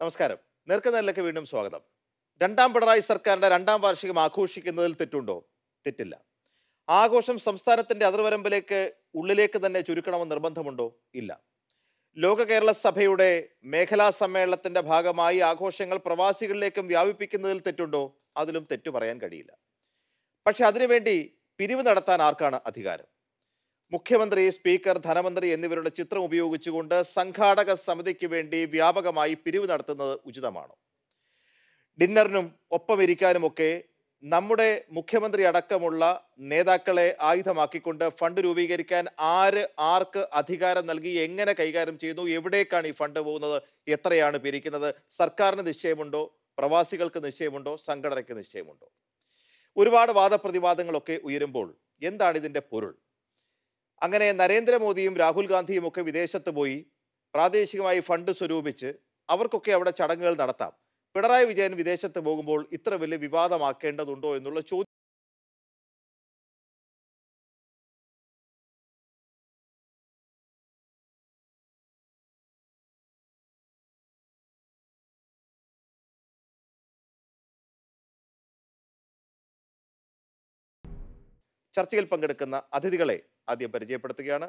നമസ്കാരം നേർക്കുനേരിലേക്ക് വീണ്ടും സ്വാഗതം രണ്ടാം പിണറായി സർക്കാരിന്റെ രണ്ടാം വാർഷികം ആഘോഷിക്കുന്നതിൽ തെറ്റുണ്ടോ തെറ്റില്ല ആഘോഷം സംസ്ഥാനത്തിന്റെ അതിർവരമ്പിലേക്ക് ഉള്ളിലേക്ക് തന്നെ ചുരുക്കണമെന്ന് നിർബന്ധമുണ്ടോ ഇല്ല ലോക കേരള സഭയുടെ മേഖലാ സമ്മേളനത്തിന്റെ ഭാഗമായി ആഘോഷങ്ങൾ പ്രവാസികളിലേക്കും വ്യാപിപ്പിക്കുന്നതിൽ തെറ്റുണ്ടോ അതിലും തെറ്റു പറയാൻ കഴിയില്ല പക്ഷെ അതിനുവേണ്ടി പിരിവ് നടത്താൻ ആർക്കാണ് അധികാരം മുഖ്യമന്ത്രി സ്പീക്കർ ധനമന്ത്രി എന്നിവരുടെ ചിത്രം ഉപയോഗിച്ചുകൊണ്ട് സംഘാടക സമിതിക്ക് വേണ്ടി വ്യാപകമായി പിരിവ് നടത്തുന്നത് ഉചിതമാണോ ഡിന്നറിനും ഒപ്പമിരിക്കാനുമൊക്കെ നമ്മുടെ മുഖ്യമന്ത്രി അടക്കമുള്ള നേതാക്കളെ ആയുധമാക്കിക്കൊണ്ട് ഫണ്ട് രൂപീകരിക്കാൻ ആര് ആർക്ക് അധികാരം നൽകി എങ്ങനെ കൈകാര്യം ചെയ്യുന്നു എവിടേക്കാണ് ഈ ഫണ്ട് പോകുന്നത് എത്രയാണ് പിരിക്കുന്നത് സർക്കാരിന് നിശ്ചയമുണ്ടോ പ്രവാസികൾക്ക് നിശ്ചയമുണ്ടോ സംഘടനയ്ക്ക് നിശ്ചയമുണ്ടോ ഒരുപാട് വാദപ്രതിവാദങ്ങളൊക്കെ ഉയരുമ്പോൾ എന്താണ് ഇതിന്റെ പൊരുൾ അങ്ങനെ നരേന്ദ്രമോദിയും രാഹുൽ ഗാന്ധിയും ഒക്കെ വിദേശത്ത് പോയി പ്രാദേശികമായി ഫണ്ട് സ്വരൂപിച്ച് അവർക്കൊക്കെ അവിടെ ചടങ്ങുകൾ നടത്താം പിണറായി വിജയൻ വിദേശത്ത് പോകുമ്പോൾ ഇത്ര വലിയ വിവാദമാക്കേണ്ടതുണ്ടോ എന്നുള്ള ചോദ്യം ചർച്ചയിൽ പങ്കെടുക്കുന്ന അതിഥികളെ ആദ്യം പരിചയപ്പെടുത്തുകയാണ്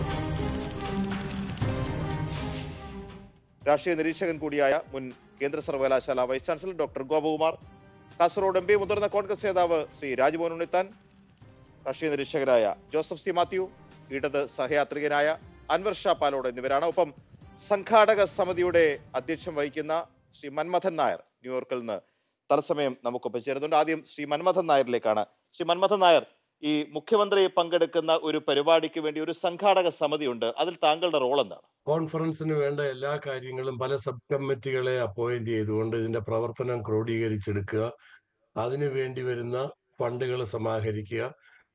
രാഷ്ട്രീയ നിരീക്ഷകൻ കൂടിയായ മുൻ കേന്ദ്ര സർവകലാശാല vice chancellor doctor Gopakumar Kasaragod M P മുതിർന്ന കോൺഗ്രസ് നേതാവ് ശ്രീ രാജ്മോഹൻ ഉണ്ണിത്താൻ രാഷ്ട്രീയ നിരീക്ഷകരായ ജോസഫ് സി മാത്യു ഇടത് സഹയാത്രികനായ അൻവർ ഷാ പാലോട് എന്നിവരാണ് ഒപ്പം സംഘാടക സമിതിയുടെ അധ്യക്ഷം വഹിക്കുന്ന ശ്രീ മന്മഥൻ നായർ ന്യൂയോർക്കിൽ നിന്ന് തത്സമയം നമുക്കൊപ്പം ചേരുന്നുണ്ട് ആദ്യം ശ്രീ മന്മഥൻ നായരിലേക്കാണ് ശ്രീ മന്മഥൻ നായർ ഈ മുഖ്യമന്ത്രി പങ്കെടുക്കുന്ന ഒരു പരിപാടിക്ക് വേണ്ടി ഒരു സംഘാടക സമിതിയുണ്ട് അതിൽ താങ്കളുടെ റോൾ എന്താണ് കോൺഫറൻസിന് വേണ്ട എല്ലാ കാര്യങ്ങളും പല സബ് കമ്മിറ്റികളെ അപ്പോയിന്റ് ചെയ്തുകൊണ്ട് ഇതിന്റെ പ്രവർത്തനം ക്രോഡീകരിച്ചെടുക്കുക അതിനു വേണ്ടി വരുന്ന ഫണ്ടുകൾ സമാഹരിക്കുക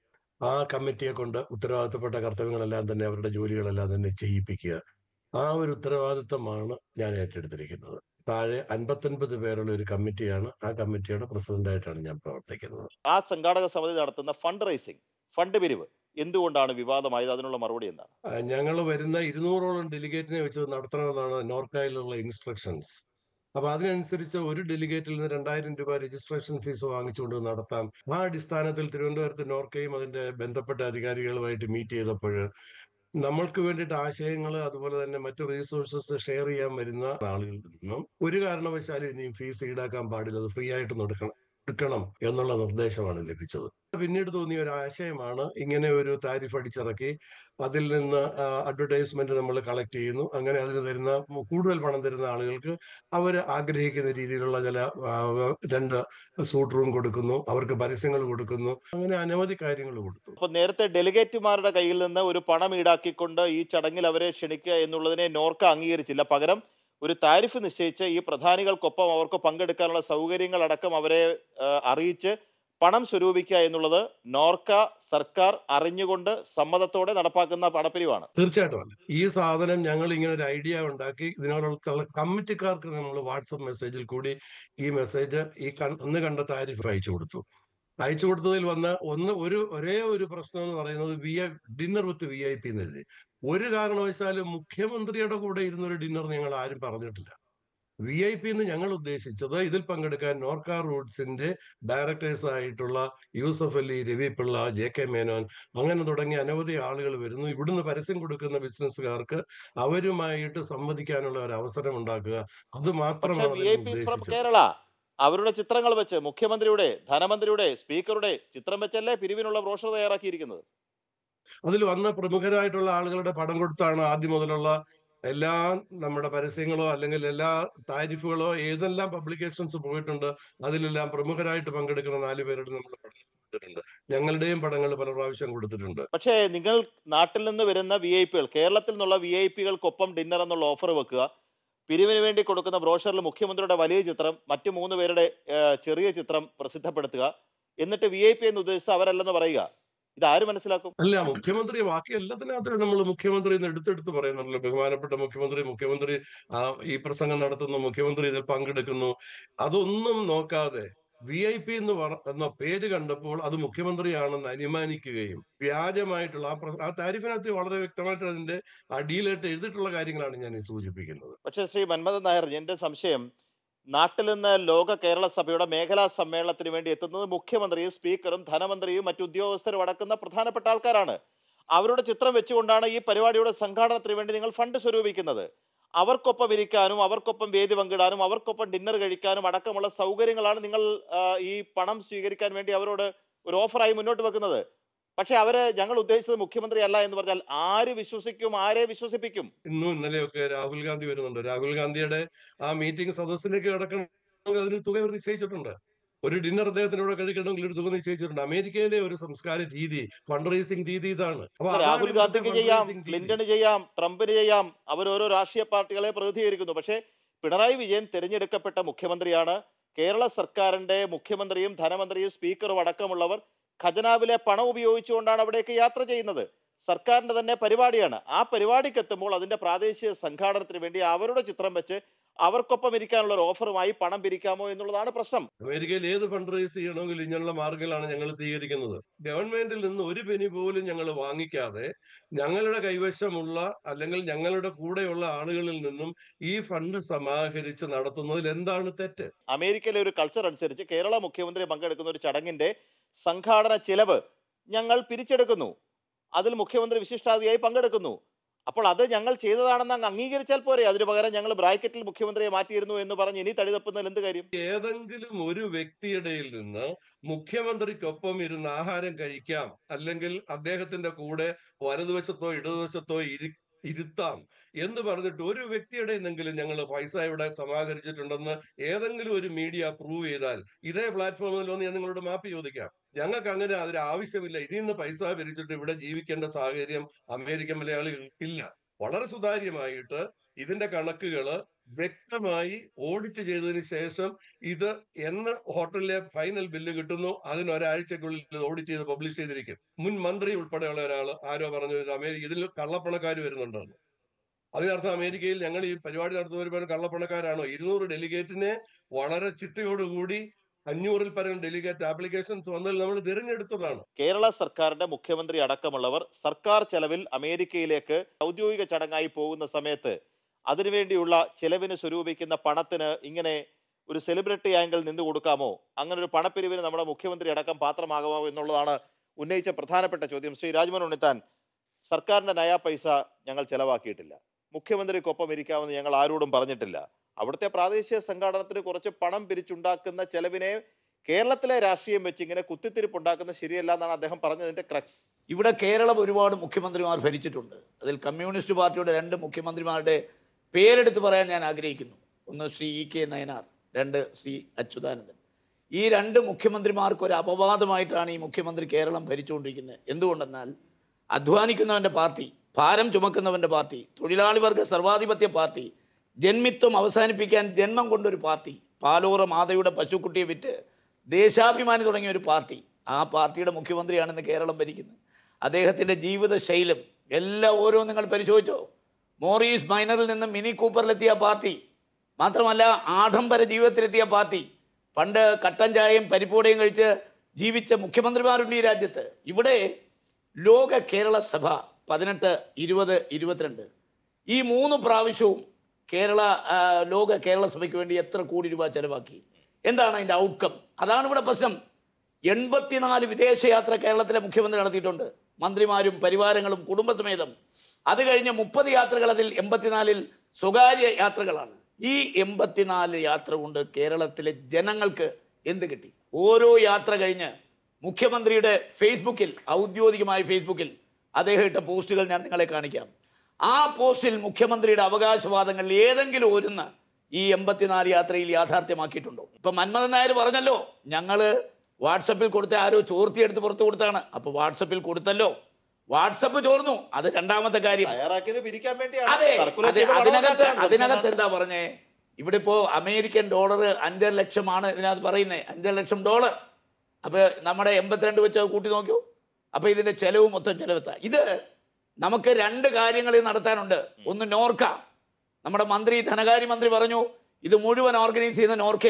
ആ കമ്മിറ്റിയെ കൊണ്ട് ഉത്തരവാദിത്തപ്പെട്ട കർത്തവ്യങ്ങളെല്ലാം തന്നെ അവരുടെ ജോലികളെല്ലാം തന്നെ ചെയ്യിപ്പിക്കുക ആ ഒരു ഉത്തരവാദിത്തമാണ് ഞാൻ ഏറ്റെടുത്തിരിക്കുന്നത് താഴെ അൻപത്തൊൻപത് പേരുള്ള ഒരു കമ്മിറ്റിയാണ് ആ കമ്മിറ്റിയുടെ പ്രസിഡന്റായിട്ടാണ് ഞാൻ പ്രവർത്തിക്കുന്നത് ആ സംഘാടക സമിതി നടത്തുന്ന ഫണ്ട് റൈസിംഗ് ഫണ്ട് പിരിവ് എന്തുകൊണ്ടാണ് വിവാദമായത് അതിനുള്ള മറുപടി എന്താണ് ഞങ്ങൾ വരുന്ന ഇരുന്നൂറോളം ഡെലിഗേറ്റിനെ വെച്ച് നടത്തണമെന്നാണ് നോർക്കായിലുള്ള ഇൻസ്ട്രക്ഷൻസ് അപ്പൊ അതിനനുസരിച്ച് ഒരു ഡെലിഗേറ്റിൽ നിന്ന് രണ്ടായിരം രൂപ രജിസ്ട്രേഷൻ ഫീസ് വാങ്ങിച്ചുകൊണ്ട് നടത്താം ആ അടിസ്ഥാനത്തിൽ തിരുവനന്തപുരത്ത് നോർക്കയും അതിന്റെ ബന്ധപ്പെട്ട അധികാരികളുമായിട്ട് മീറ്റ് ചെയ്തപ്പോൾ നമ്മൾക്ക് വേണ്ടിയിട്ട് ആശയങ്ങൾ അതുപോലെ തന്നെ മറ്റു റീസോഴ്സസ് ഷെയർ ചെയ്യാൻ വരുന്ന ആളുകളിൽ നിന്നും ഒരു കാരണവശാലും ഇനിയും ഫീസ് ഈടാക്കാൻ പാടില്ല അത് ഫ്രീ ആയിട്ട് എടുക്കണം എടുക്കണം എന്നുള്ള നിർദ്ദേശമാണ് ലഭിച്ചത് പിന്നീട് തോന്നിയ ഒരു ആശയമാണ് ഇങ്ങനെ ഒരു താരിഫ് അടിച്ചിറക്കി അതിൽ നിന്ന് അഡ്വർടൈസ്മെന്റ് നമ്മൾ കളക്ട് ചെയ്യുന്നു അങ്ങനെ അതിന് തരുന്ന കൂടുതൽ പണം തരുന്ന ആളുകൾക്ക് അവർ ആഗ്രഹിക്കുന്ന രീതിയിലുള്ള ചില രണ്ട് സൂട്ട് റൂം കൊടുക്കുന്നു അവർക്ക് പരസ്യങ്ങൾ കൊടുക്കുന്നു അങ്ങനെ അനവധി കാര്യങ്ങൾ കൊടുത്തു അപ്പൊ നേരത്തെ ഡെലിഗേറ്റുമാരുടെ കയ്യിൽ നിന്ന് ഒരു പണം ഈടാക്കിക്കൊണ്ട് ഈ ചടങ്ങിൽ അവരെ ക്ഷണിക്കുക എന്നുള്ളതിനെ നോർക്ക അംഗീകരിച്ചില്ല പകരം ഒരു താരിഫ് നിശ്ചയിച്ച് ഈ പ്രധാനികൾക്കൊപ്പം അവർക്ക് പങ്കെടുക്കാനുള്ള സൗകര്യങ്ങൾ അടക്കം അവരെ അറിയിച്ച് പണം സ്വരൂപിക്കുക എന്നുള്ളത് നോർക്ക സർക്കാർ അറിഞ്ഞുകൊണ്ട് സമ്മതത്തോടെ നടപ്പാക്കുന്ന പണപ്പിരിവാണ് തീർച്ചയായിട്ടും അല്ല ഈ സാധനം ഞങ്ങൾ ഇങ്ങനെ ഒരു ഐഡിയ ഉണ്ടാക്കി ഇതിനോടുള്ള കമ്മിറ്റിക്കാർക്ക് നമ്മൾ വാട്സപ്പ് മെസ്സേജിൽ കൂടി ഈ മെസ്സേജ് ഈ അന്ന് കണ്ട താരിഫ് അയച്ചു കൊടുത്തു അയച്ചു കൊടുത്തതിൽ വന്ന ഒന്ന് ഒരു ഒരേ ഒരു പ്രശ്നം എന്ന് പറയുന്നത് V I dinner with V I P എന്ന് എഴുതി ഒരു കാരണവശാലും മുഖ്യമന്ത്രിയുടെ കൂടെ ഇരുന്നൊരു ഡിന്നർ ഞങ്ങൾ ആരും പറഞ്ഞിട്ടില്ല വി ഐ പി എന്ന് ഞങ്ങൾ ഉദ്ദേശിച്ചത് ഇതിൽ പങ്കെടുക്കാൻ നോർക്ക റൂട്ട്സിന്റെ ഡയറക്ടേഴ്സ് ആയിട്ടുള്ള യൂസഫ് അലി രവി പിള്ള ജെ കെ മേനോൻ അങ്ങനെ തുടങ്ങിയ അനവധി ആളുകൾ വരുന്നു ഇവിടുന്ന് പരസ്യം കൊടുക്കുന്ന ബിസിനസ്സുകാർക്ക് അവരുമായിട്ട് സംവദിക്കാനുള്ള ഒരു അവസരം ഉണ്ടാക്കുക അത് മാത്രമാണ് ഉദ്ദേശിച്ചത് കേരള അവരുടെ ചിത്രങ്ങൾ വെച്ച് മുഖ്യമന്ത്രിയുടെ ധനമന്ത്രിയുടെ സ്പീക്കറുടെ ചിത്രം വെച്ചല്ലേ പിരിവിനുള്ള ബ്രോഷർ തയ്യാറാക്കിയിരിക്കുന്നത് അതിൽ വന്ന പ്രമുഖരായിട്ടുള്ള ആളുകളുടെ പടം കൊടുത്താണ് ആദ്യം മുതലുള്ള എല്ലാ നമ്മുടെ പരസ്യങ്ങളോ അല്ലെങ്കിൽ എല്ലാ താരിഫുകളോ ഏതെല്ലാം പബ്ലിക്കേഷൻസ് പോയിട്ടുണ്ട് അതിലെല്ലാം പ്രമുഖരായിട്ട് പങ്കെടുക്കുന്ന നാല് പേരുടെ നമ്മൾ പടം കൊടുത്തിട്ടുണ്ട് ഞങ്ങളുടെയും പടങ്ങൾ പല പ്രാവശ്യം കൊടുത്തിട്ടുണ്ട് പക്ഷേ നിങ്ങൾ നാട്ടിൽ നിന്ന് വരുന്ന വി ഐ പികൾ കേരളത്തിൽ നിന്നുള്ള വി ഐ പികൾക്കൊപ്പം ഡിന്നർ എന്നുള്ള ഓഫർ വെക്കുക പിരിവിന് വേണ്ടി കൊടുക്കുന്ന ബ്രോഷറിൽ മുഖ്യമന്ത്രിയുടെ വലിയ ചിത്രം മറ്റു മൂന്ന് പേരുടെ ചെറിയ ചിത്രം പ്രസിദ്ധപ്പെടുത്തുക എന്നിട്ട് വി ഐ പി എന്ന് ഉദ്ദേശിച്ച അവരല്ലെന്ന് പറയുക ഇത് ആര് മനസ്സിലാക്കും അല്ല മുഖ്യമന്ത്രി ബാക്കി എല്ലാത്തിനകത്തും നമ്മൾ മുഖ്യമന്ത്രി എന്ന് എടുത്തെടുത്ത് പറയുന്നുണ്ടല്ലോ ബഹുമാനപ്പെട്ട മുഖ്യമന്ത്രി മുഖ്യമന്ത്രി ഈ പ്രസംഗം നടത്തുന്നു മുഖ്യമന്ത്രി ഇതിൽ പങ്കെടുക്കുന്നു അതൊന്നും നോക്കാതെ വി ഐ പി എന്ന് പറ എന്ന പേര് കണ്ടപ്പോൾ അത് മുഖ്യമന്ത്രിയാണെന്ന് അനുമാനിക്കുകയും വ്യാജമായിട്ടുള്ള ആ പ്ര- ആ താരിഫിനകത്ത് വളരെ വ്യക്തമായിട്ട് അതിന്റെ അടിയിലായിട്ട് എഴുതിയിട്ടുള്ള കാര്യങ്ങളാണ് ഞാൻ ഈ സൂചിപ്പിക്കുന്നത് പക്ഷേ ശ്രീ മന്മഥൻ നായർ എൻ്റെ സംശയം നാട്ടിൽ നിന്ന് ലോക കേരള സഭയുടെ മേഖലാ സമ്മേളനത്തിന് വേണ്ടി എത്തുന്നത് മുഖ്യമന്ത്രിയും സ്പീക്കറും ധനമന്ത്രിയും മറ്റു ഉദ്യോഗസ്ഥരും അടക്കുന്ന പ്രധാനപ്പെട്ട ആൾക്കാരാണ് അവരുടെ ചിത്രം വെച്ചുകൊണ്ടാണ് ഈ പരിപാടിയുടെ സംഘാടനത്തിന് വേണ്ടി നിങ്ങൾ ഫണ്ട് സ്വരൂപിക്കുന്നത് അവർക്കൊപ്പം ഇരിക്കാനും അവർക്കൊപ്പം വേദി പങ്കിടാനും അവർക്കൊപ്പം ഡിന്നർ കഴിക്കാനും അടക്കമുള്ള സൗകര്യങ്ങളാണ് നിങ്ങൾ ആ, ഈ പണം സ്വീകരിക്കാൻ വേണ്ടി അവരോട് ഒരു ഓഫറായി മുന്നോട്ട് വെക്കുന്നത് പക്ഷെ അവര് ഞങ്ങൾ ഉദ്ദേശിച്ചത് മുഖ്യമന്ത്രി അല്ല എന്ന് പറഞ്ഞാൽ ആര് വിശ്വസിക്കും ആരെ വിശ്വസിപ്പിക്കും ഇന്നും ഇന്നലെയൊക്കെ രാഹുൽ ഗാന്ധി വരുന്നുണ്ട് രാഹുൽ ഗാന്ധിയുടെ ആ മീറ്റിംഗ് സദസ്സിലേക്ക് കിടക്കണമെങ്കിൽ അതിന് തുക അവർ നിശ്ചയിച്ചിട്ടുണ്ട് ഒരു ഡിന്നർ അദ്ദേഹത്തിന്റെ കൂടെ കഴിക്കണമെങ്കിൽ ഒരു തുക നിശ്ചയിച്ചിട്ടുണ്ട് അമേരിക്കയിലെ ഒരു സംസ്കാര രീതി ഫണ്ട് റേസിംഗ് രീതി ഇതാണ് അപ്പൊ അതാണ് രാഹുൽ ഇവിടുത്തെ ഗാന്ധിക്ക് ചെയ്യാം fundraising രീതി. ക്ലിന്റണ് ചെയ്യാം ട്രംപിന് ചെയ്യാം അവർ ഓരോ രാഷ്ട്രീയ പാർട്ടികളെ പ്രതിനിധീകരിക്കുന്നു പക്ഷേ പിണറായി വിജയൻ തിരഞ്ഞെടുക്കപ്പെട്ട മുഖ്യമന്ത്രിയാണ് കേരള സർക്കാരിന്റെ മുഖ്യമന്ത്രിയും ധനമന്ത്രിയും സ്പീക്കറും അടക്കമുള്ളവർ ഖജനാവിലെ പണം ഉപയോഗിച്ചുകൊണ്ടാണ് അവിടേക്ക് യാത്ര ചെയ്യുന്നത് സർക്കാരിന്റെ തന്നെ പരിപാടിയാണ് ആ പരിപാടിക്ക് എത്തുമ്പോൾ അതിന്റെ പ്രാദേശിക സംഘാടനത്തിന് വേണ്ടി അവരുടെ ചിത്രം വെച്ച് അവർക്കൊപ്പം ഇരിക്കാനുള്ള ഒരു ഓഫറുമായി പണം പിരിക്കാമോ എന്നുള്ളതാണ് പ്രശ്നം അമേരിക്കയിൽ ഏത് ഫണ്ട് റേസ് ചെയ്യണമെങ്കിലും ഇങ്ങനെയുള്ള മാർഗങ്ങളാണ് ഞങ്ങൾ സ്വീകരിക്കുന്നത് ഗവൺമെന്റിൽ നിന്ന് ഒരു പെനി പോലും ഞങ്ങൾ വാങ്ങിക്കാതെ ഞങ്ങളുടെ കൈവശമുള്ള അല്ലെങ്കിൽ ഞങ്ങളുടെ കൂടെയുള്ള ആളുകളിൽ നിന്നും ഈ ഫണ്ട് സമാഹരിച്ച് നടത്തുന്നതിൽ എന്താണ് തെറ്റ് അമേരിക്കയിലെ ഒരു കൾച്ചർ അനുസരിച്ച് കേരള മുഖ്യമന്ത്രി പങ്കെടുക്കുന്ന ഒരു ചടങ്ങിന്റെ സംഘാടന ചിലവ് ഞങ്ങൾ പിരിച്ചെടുക്കുന്നു അതിൽ മുഖ്യമന്ത്രി വിശിഷ്ടാതിഥിയായി പങ്കെടുക്കുന്നു അപ്പോൾ അത് ഞങ്ങൾ ചെയ്തതാണെന്ന് അങ്ങ് അംഗീകരിച്ചാൽ പോരെ അതിന് പകരം ഞങ്ങൾ ബ്രാക്കറ്റിൽ മുഖ്യമന്ത്രിയെ മാറ്റിയിരുന്നു എന്ന് പറഞ്ഞ് ഇനി തടി തപ്പുന്നതിൽ എന്ത് കാര്യം ഏതെങ്കിലും ഒരു വ്യക്തിയുടെയിൽ നിന്ന് മുഖ്യമന്ത്രിക്കൊപ്പം ഇരുന്ന് ആഹാരം കഴിക്കാം അല്ലെങ്കിൽ അദ്ദേഹത്തിന്റെ കൂടെ വലതുവശത്തോ ഇടതുവശത്തോ ഇരി ഇരുത്താം എന്ന് പറഞ്ഞിട്ട് ഒരു വ്യക്തിയുടെ നിന്നെങ്കിലും ഞങ്ങൾ പൈസ ഇവിടെ സമാഹരിച്ചിട്ടുണ്ടെന്ന് ഏതെങ്കിലും ഒരു മീഡിയ പ്രൂവ് ചെയ്താൽ ഇതേ പ്ലാറ്റ്ഫോമിൽ വന്ന് ഞാൻ നിങ്ങളോട് മാപ്പ് ചോദിക്കാം ഞങ്ങൾക്ക് അങ്ങനെ അതൊരു ആവശ്യമില്ല ഇതിൽ നിന്ന് പൈസ പിരിച്ചിട്ട് ഇവിടെ ജീവിക്കേണ്ട സാഹചര്യം അമേരിക്കൻ മലയാളികൾക്കില്ല വളരെ സുതാര്യമായിട്ട് ഇതിന്റെ കണക്കുകള് വ്യക്തമായി ഓഡിറ്റ് ചെയ്തതിന് ശേഷം ഇത് എന്ന് ഹോട്ടലിലെ ഫൈനൽ ബില്ല് കിട്ടുന്നു അതിന് ഒരാഴ്ചക്കുള്ളിൽ ഇത് ഓഡിറ്റ് ചെയ്ത് പബ്ലിഷ് ചെയ്തിരിക്കും മുൻ മന്ത്രി ഉൾപ്പെടെയുള്ള ഒരാൾ ആരോ പറഞ്ഞു ഇത് അമേരിക്ക ഇതിൽ കള്ളപ്പണക്കാർ വരുന്നുണ്ടെന്ന് അതിനർത്ഥം അമേരിക്കയിൽ ഞങ്ങൾ ഈ പരിപാടി നടത്തുന്നവർ കള്ളപ്പണക്കാരാണോ ഇരുന്നൂറ് ഡെലിഗേറ്റിനെ വളരെ ചിട്ടയോടുകൂടി അഞ്ഞൂറിൽ പരം ഡെലിഗേറ്റ് ആപ്ലിക്കേഷൻസ് വന്നതിൽ നമ്മൾ തിരഞ്ഞെടുത്തതാണ് കേരള സർക്കാരിന്റെ മുഖ്യമന്ത്രി അടക്കമുള്ളവർ സർക്കാർ ചെലവിൽ അമേരിക്കയിലേക്ക് ഔദ്യോഗിക ചടങ്ങായി പോകുന്ന സമയത്ത് അതിനുവേണ്ടിയുള്ള ചെലവിന് സ്വരൂപിക്കുന്ന പണത്തിന് ഇങ്ങനെ ഒരു സെലിബ്രിറ്റി ആംഗിൾ നിന്ന് കൊടുക്കാമോ അങ്ങനെ ഒരു പണപ്പിരിവിന് നമ്മുടെ മുഖ്യമന്ത്രി അടക്കം പാത്രമാകാമോ എന്നുള്ളതാണ് ഉന്നയിച്ച പ്രധാനപ്പെട്ട ചോദ്യം ശ്രീ രാജ്മോഹൻ ഉണ്ണിത്താൻ സർക്കാരിന്റെ നയാ പൈസ ഞങ്ങൾ ചെലവാക്കിയിട്ടില്ല മുഖ്യമന്ത്രിക്കൊപ്പം ഇരിക്കാമെന്ന് ഞങ്ങൾ ആരോടും പറഞ്ഞിട്ടില്ല അവിടുത്തെ പ്രാദേശിക സംഘാടനത്തിന് കുറച്ച് പണം പിരിച്ചുണ്ടാക്കുന്ന ചെലവിനെ കേരളത്തിലെ രാഷ്ട്രീയം വെച്ച് ഇങ്ങനെ കുത്തിത്തിരിപ്പുണ്ടാക്കുന്ന ശരിയല്ല എന്നാണ് അദ്ദേഹം പറഞ്ഞതിന്റെ ക്രക്സ് ഇവിടെ കേരളം ഒരുപാട് മുഖ്യമന്ത്രിമാർ ഭരിച്ചിട്ടുണ്ട് അതിൽ കമ്മ്യൂണിസ്റ്റ് പാർട്ടിയുടെ രണ്ട് മുഖ്യമന്ത്രിമാരുടെ പേരെടുത്ത് പറയാൻ ഞാൻ ആഗ്രഹിക്കുന്നു ഒന്ന് ശ്രീ ഇ കെ നയനാർ രണ്ട് ശ്രീ അച്യുതാനന്ദൻ ഈ രണ്ട് മുഖ്യമന്ത്രിമാർക്ക് ഒരു അപവാദമായിട്ടാണ് ഈ മുഖ്യമന്ത്രി കേരളം ഭരിച്ചുകൊണ്ടിരിക്കുന്നത് എന്തുകൊണ്ടെന്നാൽ അധ്വാനിക്കുന്നവൻ്റെ പാർട്ടി ഭാരം ചുമക്കുന്നവൻ്റെ പാർട്ടി തൊഴിലാളി വർഗ സർവാധിപത്യ പാർട്ടി ജന്മിത്വം അവസാനിപ്പിക്കാൻ ജന്മം കൊണ്ടൊരു പാർട്ടി പാലോറ മാതയുടെ പശുക്കുട്ടിയെ വിറ്റ് ദേശാഭിമാനി തുടങ്ങിയ ഒരു പാർട്ടി ആ പാർട്ടിയുടെ മുഖ്യമന്ത്രിയാണെന്ന് കേരളം ഭരിക്കുന്നത് അദ്ദേഹത്തിൻ്റെ ജീവിത ശൈലം എല്ലാം ഓരോ നിങ്ങൾ പരിശോധിച്ചോ മോറീസ് മൈനറിൽ നിന്ന് മിനി കൂപ്പറിലെത്തിയ പാർട്ടി മാത്രമല്ല ആഡംബര ജീവിതത്തിലെത്തിയ പാർട്ടി പണ്ട് കട്ടൻ ചായയും പരിപ്പൂടയും കഴിച്ച് ജീവിച്ച മുഖ്യമന്ത്രിമാരുണ്ട് ഈ രാജ്യത്ത് ഇവിടെ ലോക കേരള സഭ പതിനെട്ട് ഇരുപത് ഇരുപത്തിരണ്ട് ഈ മൂന്ന് പ്രാവശ്യവും കേരള ആ, ലോക കേരള സഭയ്ക്ക് വേണ്ടി എത്ര കോടി രൂപ ചെലവാക്കി എന്താണ് അതിൻ്റെ ഔട്ട്കം അതാണ് ഇവിടെ പ്രശ്നം എൺപത്തിനാല് വിദേശയാത്ര കേരളത്തിലെ മുഖ്യമന്ത്രി നടത്തിയിട്ടുണ്ട് മന്ത്രിമാരും പരിവാരങ്ങളും കുടുംബസമേതം അത് കഴിഞ്ഞ് മുപ്പത് യാത്രകൾ അതിൽ എൺപത്തിനാലിൽ സ്വകാര്യ യാത്രകളാണ് ഈ എൺപത്തിനാല് യാത്ര കൊണ്ട് കേരളത്തിലെ ജനങ്ങൾക്ക് എന്ത് കിട്ടി ഓരോ യാത്ര കഴിഞ്ഞ് മുഖ്യമന്ത്രിയുടെ ഫേസ്ബുക്കിൽ ഔദ്യോഗികമായ ഫേസ്ബുക്കിൽ അദ്ദേഹം ഇട്ട പോസ്റ്റുകൾ ഞാൻ നിങ്ങളെ കാണിക്കാം ആ പോസ്റ്റിൽ മുഖ്യമന്ത്രിയുടെ അവകാശവാദങ്ങളിൽ ഏതെങ്കിലും ഒരുന്ന് ഈ എൺപത്തിനാല് യാത്രയിൽ യാഥാർത്ഥ്യമാക്കിയിട്ടുണ്ടോ ഇപ്പൊ മന്മഥൻ നായർ പറഞ്ഞല്ലോ ഞങ്ങള് വാട്സപ്പിൽ കൊടുത്ത ആരോ ചോർത്തിയെടുത്ത് പുറത്തു കൊടുത്താണ് അപ്പൊ വാട്സപ്പിൽ കൊടുത്തല്ലോ വാട്സപ്പ് ചോർന്നു അത് രണ്ടാമത്തെ കാര്യം തയ്യാറാക്കിയത് പിരിക്കാൻ അതെ circulate അതെ ചെയ്ത പണം അതിനകത്ത് ഉണ്ടാക്കാനാണ്. അതിനകത്ത് എന്താ പറഞ്ഞേ ഇവിടെ ഇപ്പോ അമേരിക്കൻ ഡോളർ അഞ്ചര ലക്ഷമാണ് ഇതിനകത്ത് പറയുന്നത് അഞ്ചര ലക്ഷം ഡോളർ അപ്പൊ നമ്മുടെ എൺപത്തിരണ്ട് വെച്ച് അത് കൂട്ടി നോക്കൂ അപ്പൊ ഇതിന്റെ ചെലവ് മൊത്തം ചെലവെത്ത ഇത് നമുക്ക് രണ്ട് കാര്യങ്ങൾ ഇത് നടത്താനുണ്ട് ഒന്ന് നോർക്ക നമ്മുടെ മന്ത്രി ധനകാര്യമന്ത്രി പറഞ്ഞു ഇത് മുഴുവൻ ഓർഗനൈസ് ചെയ്യുന്ന നോർക്കയാണ്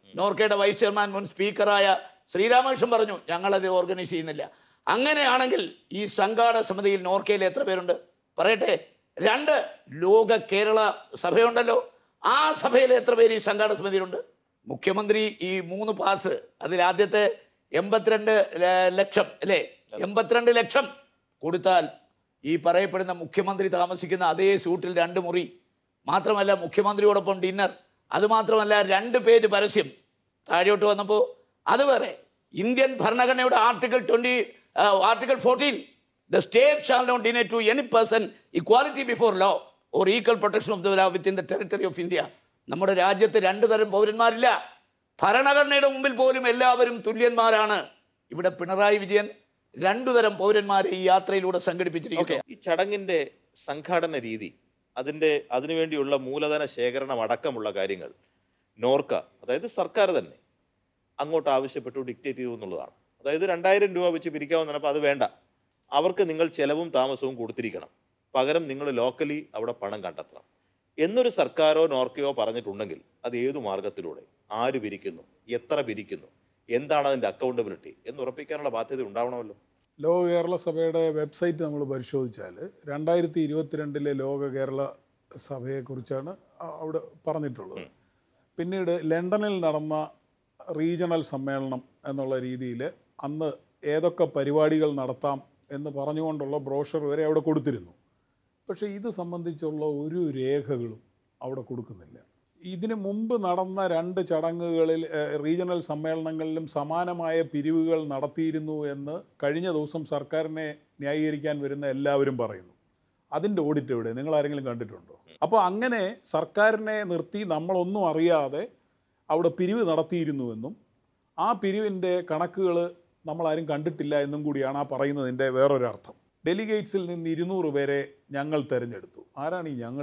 നോർക്കയുടെ വൈസ് ചെയർമാൻ മുൻ സ്പീക്കറായ ശ്രീരാമകൃഷ്ണൻ പറഞ്ഞു ഞങ്ങളത് ഓർഗനൈസ് ചെയ്യുന്നില്ല അങ്ങനെയാണെങ്കിൽ ഈ സംഘാടക സമിതിയിൽ നോർക്കയിൽ എത്ര പേരുണ്ട് പറയട്ടെ രണ്ട് ലോക കേരള സഭയുണ്ടല്ലോ ആ സഭയിൽ എത്ര പേര് ഈ സംഘാടക സമിതിയിലുണ്ട് മുഖ്യമന്ത്രി ഈ മൂന്ന് പാസ് അതിൽ ആദ്യത്തെ എൺപത്തിരണ്ട് ല- ലക്ഷം അല്ലേ എൺപത്തിരണ്ട് ലക്ഷം കൊടുത്താൽ ഈ പറയപ്പെടുന്ന മുഖ്യമന്ത്രി താമസിക്കുന്ന അതേ സൂട്ടിൽ രണ്ട് മുറി മാത്രമല്ല മുഖ്യമന്ത്രിയോടൊപ്പം ഡിന്നർ അതുമാത്രമല്ല രണ്ട് പേജ് പരസ്യം താഴോട്ട് വന്നപ്പോൾ അത് വേറെ ഇന്ത്യൻ ഭരണഘടനയുടെ article twenty article fourteen the state shall not deny to any person equality before law or equal protection of the law within the territory of India നമ്മുടെ രാജ്യത്ത് രണ്ട് തരം പൗരന്മാരില്ല ഭരണഘടനയുടെ മുമ്പിൽ പോലും എല്ലാവരും തുല്യന്മാരാണ് ഇവിടെ പിണറായി വിജയൻ രണ്ടു തരം പൗരന്മാരെ ഈ യാത്രയിലൂടെ ഓക്കെ സംഘടിപ്പിച്ചിരിക്കുന്നു ഈ ചടങ്ങിന്റെ സംഘാടന രീതി അതിന്റെ അതിനുവേണ്ടിയുള്ള മൂലധന ശേഖരണം അടക്കമുള്ള കാര്യങ്ങൾ നോർക്ക അതായത് സർക്കാർ തന്നെ അങ്ങോട്ട് ആവശ്യപ്പെട്ടു ഡിക്റ്റേറ്റ് ചെയ്തു എന്നുള്ളതാണ് അതായത് രണ്ടായിരം രൂപ വെച്ച് പിരിക്കാമെന്ന് പറഞ്ഞപ്പോൾ അത് വേണ്ട അവർക്ക് നിങ്ങൾ ചെലവും താമസവും കൊടുത്തിരിക്കണം പകരം നിങ്ങൾ ലോക്കലി അവിടെ പണം കണ്ടെത്തണം എന്നൊരു സർക്കാരോ നോർക്കയോ പറഞ്ഞിട്ടുണ്ടെങ്കിൽ അത് ഏതു മാർഗത്തിലൂടെ ആര് പിരിക്കുന്നു എത്ര പിരിക്കുന്നു എന്താണ് അതിന്റെ അക്കൗണ്ടബിലിറ്റി എന്ന് ഉറപ്പിക്കാനുള്ള ബാധ്യത ഉണ്ടാവണമല്ലോ ലോക കേരള സഭയുടെ വെബ്സൈറ്റ് നമ്മൾ പരിശോധിച്ചാൽ രണ്ടായിരത്തി ഇരുപത്തിരണ്ടിലെ ലോക കേരള സഭയെക്കുറിച്ചാണ് അ- അവിടെ പറഞ്ഞിട്ടുള്ളത് പിന്നീട് ലണ്ടനിൽ നടന്ന റീജിയണൽ സമ്മേളനം എന്നുള്ള രീതിയിൽ അന്ന് ഏതൊക്കെ പരിപാടികൾ നടത്താം എന്ന് പറഞ്ഞുകൊണ്ടുള്ള ബ്രോഷർ വരെ അവിടെ കൊടുത്തിരുന്നു പക്ഷേ ഇത് സംബന്ധിച്ചുള്ള ഒരു രേഖകളും അവിടെ കൊടുക്കുന്നില്ല ഇതിനു മുമ്പ് നടന്ന രണ്ട് ചടങ്ങുകളിൽ ഏഹ്, റീജിയണൽ സമ്മേളനങ്ങളിലും സമാനമായ പിരിവുകൾ നടത്തിയിരുന്നു എന്ന് കഴിഞ്ഞ ദിവസം സർക്കാരിനെ ന്യായീകരിക്കാൻ വരുന്ന എല്ലാവരും പറയുന്നു അതിൻ്റെ ഓഡിറ്റ് എവിടെ നിങ്ങൾ ആരെങ്കിലും കണ്ടിട്ടുണ്ടോ അപ്പോൾ അങ്ങനെ സർക്കാരിനെ നിർത്തി നമ്മളൊന്നും അറിയാതെ അവിടെ പിരിവ് നടത്തിയിരുന്നുവെന്നും ആ പിരിവിൻ്റെ കണക്കുകൾ നമ്മളാരും കണ്ടിട്ടില്ല എന്നും കൂടിയാണ് ആ പറയുന്നതിൻ്റെ വേറൊരർത്ഥം ഡെലിഗേറ്റ്സിൽ നിന്ന് ഇരുന്നൂറ് പേരെ ഞങ്ങൾ തിരഞ്ഞെടുത്തു ആരാണ് ഈ ഞങ്ങൾ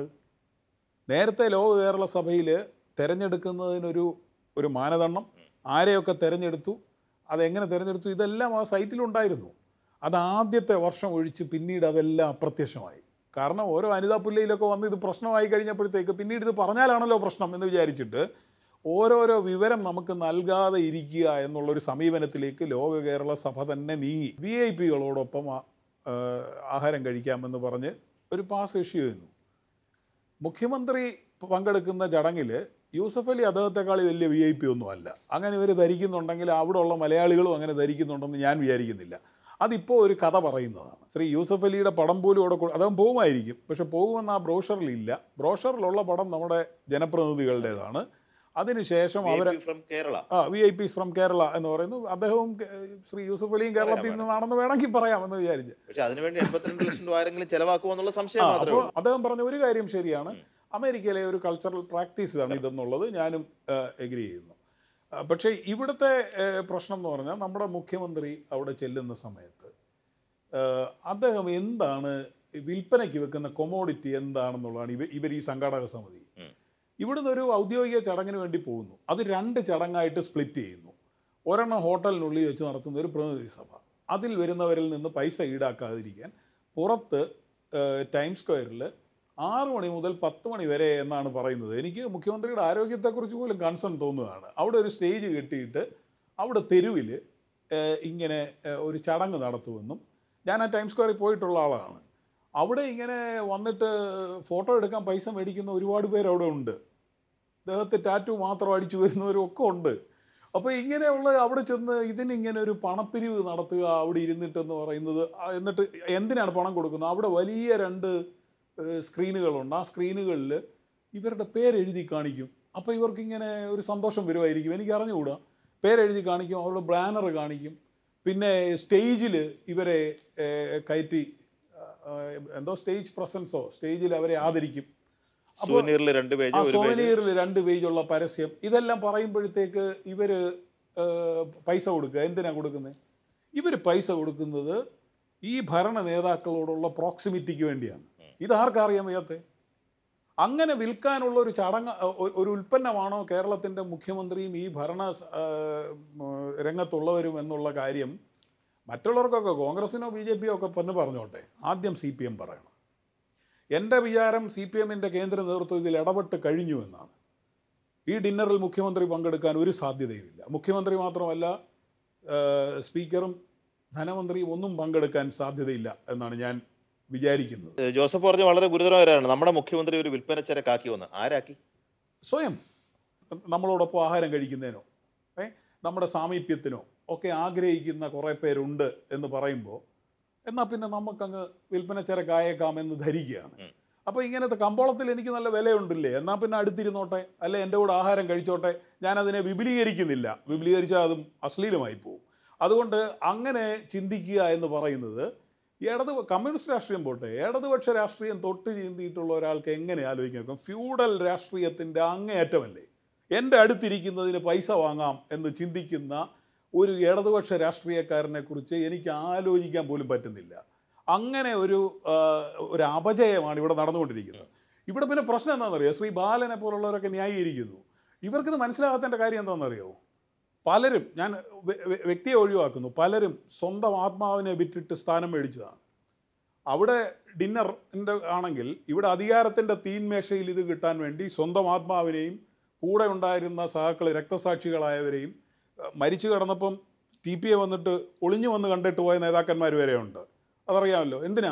നേരത്തെ ലോക കേരള സഭയിൽ തിരഞ്ഞെടുക്കുന്നതിനൊരു ഒരു മാനദണ്ഡം ആരെയൊക്കെ തിരഞ്ഞെടുത്തു അതെങ്ങനെ തിരഞ്ഞെടുത്തു ഇതെല്ലാം ആ സൈറ്റിലുണ്ടായിരുന്നു അത് ആദ്യത്തെ വർഷം ഒഴിച്ച് പിന്നീട് അതെല്ലാം അപ്രത്യക്ഷമായി കാരണം ഓരോ അനിതാ പുല്ലയിലൊക്കെ വന്ന് ഇത് പ്രശ്നമായി കഴിഞ്ഞപ്പോഴത്തേക്ക് പിന്നീട് ഇത് പറഞ്ഞാലാണല്ലോ പ്രശ്നം എന്ന് വിചാരിച്ചിട്ട് ഓരോരോ വിവരം നമുക്ക് നൽകാതെ ഇരിക്കുക എന്നുള്ളൊരു സമീപനത്തിലേക്ക് ലോക കേരള സഭ തന്നെ നീങ്ങി വി ഐ പികളോടൊപ്പം ആ- ആ, ആഹാരം കഴിക്കാമെന്ന് പറഞ്ഞ് ഒരു പാസ് ഇഷ്യൂ ചെയ്യുന്നു മുഖ്യമന്ത്രി പങ്കെടുക്കുന്ന ചടങ്ങിൽ യൂസഫ് അലി അദ്ദേഹത്തെക്കാൾ വലിയ വി ഐ പി ഒന്നും അല്ല അങ്ങനെ ഇവർ ധരിക്കുന്നുണ്ടെങ്കിൽ അവിടെ ഉള്ള മലയാളികളും അങ്ങനെ ധരിക്കുന്നുണ്ടെന്ന് ഞാൻ വിചാരിക്കുന്നില്ല അതിപ്പോൾ ഒരു കഥ പറയുന്നതാണ് ശ്രീ യൂസഫ് അലിയുടെ പടം പോലും അവിടെ കൊ- അദ്ദേഹം പോകുമായിരിക്കും പക്ഷെ പോകുമെന്ന് ആ ബ്രോഷറിലില്ല ബ്രോഷറിലുള്ള പടം നമ്മുടെ ജനപ്രതിനിധികളുടേതാണ് അതിനുശേഷം അവരെ ഫ്രം കേരള ആ V I Ps from Kerala എന്ന് പറയുന്നു അദ്ദേഹവും കേ- ശ്രീ യൂസഫ് അലിയും കേരളത്തിൽ നിന്നാണെന്ന് വേണമെങ്കിൽ പറയാമെന്ന് വിചാരിച്ച് പക്ഷെ അതിനുവേണ്ടി എൺപത്തിരണ്ട് ലക്ഷം രൂപ ആരെങ്കിലും ചെലവാക്കുമോ എന്നുള്ള സംശയം ആ, മാത്രമേ അപ്പോൾ ഉള്ളൂ അദ്ദേഹം പറഞ്ഞ ഒരു കാര്യം ശരിയാണ് അമേരിക്കയിലെ ഒരു കൾച്ചറൽ പ്രാക്ടീസ് ആണ് ഇതെന്നുള്ളത് ഞാനും എഗ്രി ചെയ്യുന്നു ആ, പക്ഷേ ഇവിടുത്തെ ആ, പ്രശ്നം എന്ന് പറഞ്ഞാൽ നമ്മുടെ മുഖ്യമന്ത്രി അവിടെ ചെല്ലുന്ന സമയത്ത് ആ, അദ്ദേഹം എന്താണ് വിൽപ്പനയ്ക്ക് വെക്കുന്ന കൊമോഡിറ്റി എന്താണെന്നുള്ളതാണ് ഇവ ഇവർ ഈ സംഘാടക സമിതി ഉം. ഇവിടുന്ന് ഒരു ഔദ്യോഗിക ചടങ്ങിന് വേണ്ടി പോകുന്നു അത് രണ്ട് ചടങ്ങായിട്ട് സ്പ്ലിറ്റ് ചെയ്യുന്നു ഒരെണ്ണം ഹോട്ടലിനുള്ളിൽ വെച്ച് നടത്തുന്ന ഒരു പ്രതിനിധി സഭ അതിൽ വരുന്നവരിൽ നിന്ന് പൈസ ഈടാക്കാതിരിക്കാൻ പുറത്ത് ടൈം സ്ക്വയറിൽ ആറ് മണി മുതൽ പത്ത് മണി വരെ എന്നാണ് പറയുന്നത് എനിക്ക് മുഖ്യമന്ത്രിയുടെ ആരോഗ്യത്തെക്കുറിച്ച് പോലും കൺസേൺ തോന്നുകയാണ് അവിടെ ഒരു സ്റ്റേജ് കെട്ടിയിട്ട് അവിടെ തെരുവിൽ ഇങ്ങനെ ഏഹ്, ഒരു ചടങ്ങ് നടത്തുമെന്നും ഞാൻ ആ ടൈം സ്ക്വയറിൽ പോയിട്ടുള്ള ആളാണ് അവിടെ ഇങ്ങനെ വന്നിട്ട് ഫോട്ടോ എടുക്കാൻ പൈസ മേടിക്കുന്ന ഒരുപാട് പേര് അവിടെ ഉണ്ട് ദേഹത്ത് ടാറ്റു മാത്രം അടിച്ചു വരുന്നവരും ഒക്കെ ഉണ്ട് അപ്പോൾ ഇങ്ങനെയുള്ള അവിടെ ചെന്ന് ഇതിനിങ്ങനെ ഒരു പണപ്പിരിവ് നടത്തുക അവിടെ ഇരുന്നിട്ടെന്ന് പറയുന്നത് ആ, എന്നിട്ട് എന്തിനാണ് പണം കൊടുക്കുന്നത് അവിടെ വലിയ രണ്ട് ഏഹ്, സ്ക്രീനുകളുണ്ട് ആ സ്ക്രീനുകളിൽ ഇവരുടെ പേരെഴുതി കാണിക്കും അപ്പോൾ ഇവർക്ക് ഇങ്ങനെ ഒരു സന്തോഷം വരുമായിരിക്കും എനിക്ക് അറിഞ്ഞുകൂടാ പേരെഴുതി കാണിക്കും അവിടെ ബാനർ കാണിക്കും പിന്നെ സ്റ്റേജിൽ ഇവരെ ഏഹ്, കയറ്റി ആ, എന്തോ സ്റ്റേജ് പ്രസൻസോ സ്റ്റേജിൽ അവരെ ആദരിക്കും അപ്പോൾ സുവനീറിൽ രണ്ട് ആ പേജ് ഒരു പേജ് സോവനീറിൽ രണ്ട് പേജുള്ള പരസ്യം ഇതെല്ലാം പറയുമ്പോഴത്തേക്ക് ഇവര് ഏഹ്, പൈസ കൊടുക്കുക എന്തിനാ കൊടുക്കുന്നത് ഇവർ പൈസ കൊടുക്കുന്നത് ഈ ഭരണ നേതാക്കളോടുള്ള പ്രോക്സിമിറ്റിക്ക് വേണ്ടിയാണ് ഇത് ആർക്കറിയാൻ വയ്യാത്തെ അങ്ങനെ വിൽക്കാനുള്ള ഒരു ചടങ്ങ് ഒ- ഒരു ഉൽപ്പന്നമാണോ കേരളത്തിൻ്റെ മുഖ്യമന്ത്രിയും ഈ ഭരണ ഏഹ്, ഉം, രംഗത്തുള്ളവരും എന്നുള്ള കാര്യം മറ്റുള്ളവർക്കൊക്കെ കോൺഗ്രസിനോ ബി ജെ പിയോ ഒക്കെ പൊന്ന് പറഞ്ഞോട്ടെ ആദ്യം സി പി എം പറയണം എൻ്റെ വിചാരം സി പി എമ്മിൻ്റെ കേന്ദ്ര നേതൃത്വം ഇതിൽ ഇടപെട്ട് കഴിഞ്ഞു എന്നാണ് ഈ ഡിന്നറിൽ മുഖ്യമന്ത്രി പങ്കെടുക്കാൻ ഒരു സാധ്യതയുമില്ല മുഖ്യമന്ത്രി മാത്രമല്ല ഏഹ്, സ്പീക്കറും ധനമന്ത്രിയും ഒന്നും പങ്കെടുക്കാൻ സാധ്യതയില്ല എന്നാണ് ഞാൻ വിചാരിക്കുന്നത് ഏഹ് ജോസഫ് പറഞ്ഞ വളരെ ഗുരുതരമായാണ് നമ്മുടെ മുഖ്യമന്ത്രി ഒരു വിൽപ്പനച്ചരക്കാക്കി വന്ന് ആരാക്കി സ്വയം നമ്മളോടൊപ്പം ആഹാരം കഴിക്കുന്നതിനോ ഏ നമ്മുടെ സാമീപ്യത്തിനോ ഒക്കെ ആഗ്രഹിക്കുന്ന കുറേ പേരുണ്ട് എന്ന് പറയുമ്പോൾ എന്നാൽ പിന്നെ നമുക്കങ്ങ് വിൽപ്പനച്ചരക്കായേക്കാമെന്ന് ധരിക്കുകയാണ് അപ്പോൾ ഇങ്ങനത്തെ കമ്പോളത്തിൽ എനിക്ക് നല്ല വിലയുണ്ടില്ലേ എന്നാൽ പിന്നെ അടുത്തിരുന്നോട്ടെ അല്ലെ എൻ്റെ കൂടെ ആഹാരം കഴിച്ചോട്ടെ ഞാനതിനെ വിപുലീകരിക്കുന്നില്ല വിപുലീകരിച്ചാൽ അതും അശ്ലീലമായി പോകും അതുകൊണ്ട് അങ്ങനെ ചിന്തിക്കുക എന്ന് പറയുന്നത് ഇടത് കമ്മ്യൂണിസ്റ്റ് രാഷ്ട്രീയം പോട്ടെ ഇടതുപക്ഷ രാഷ്ട്രീയം തൊട്ട് ചീന്തിയിട്ടുള്ള ഒരാൾക്ക് എങ്ങനെ ആലോചിക്കാൻ നോക്കും ഫ്യൂഡൽ രാഷ്ട്രീയത്തിൻ്റെ അങ്ങേയറ്റമല്ലേ എൻ്റെ അടുത്തിരിക്കുന്നതിന് പൈസ വാങ്ങാം എന്ന് ചിന്തിക്കുന്ന ഒരു ഇടതുപക്ഷ രാഷ്ട്രീയക്കാരനെ കുറിച്ച് എനിക്ക് ആലോചിക്കാൻ പോലും പറ്റുന്നില്ല അങ്ങനെ ഒരു ആ, ഒരു അപജയമാണ് ഇവിടെ നടന്നുകൊണ്ടിരിക്കുന്നത് ഇവിടെ പിന്നെ പ്രശ്നം എന്താണെന്നറിയോ ശ്രീ ബാലനെ പോലുള്ളവരൊക്കെ ന്യായീകരിക്കുന്നു ഇവർക്കിത് മനസ്സിലാകാത്തതിൻ്റെ കാര്യം എന്താണെന്നറിയോ പലരും ഞാൻ വ്യ- വ്യ- വ്യക്തിയെ ഒഴിവാക്കുന്നു പലരും സ്വന്തം ആത്മാവിനെ വിറ്റിട്ട് സ്ഥാനം മേടിച്ചതാണ് അവിടെ ഡിന്നറിൻ്റെ ആണെങ്കിൽ ഇവിടെ അധികാരത്തിൻ്റെ തീന്മേശയിൽ ഇത് കിട്ടാൻ വേണ്ടി സ്വന്തം ആത്മാവിനെയും കൂടെ ഉണ്ടായിരുന്ന സഹാക്കൾ രക്തസാക്ഷികളായവരെയും അഹ് മരിച്ചു കിടന്നപ്പം ടി പി എ വന്നിട്ട് ഒളിഞ്ഞു വന്ന് കണ്ടിട്ട് പോയ നേതാക്കന്മാർ വരെയുണ്ട് അതറിയാമല്ലോ എന്തിനാ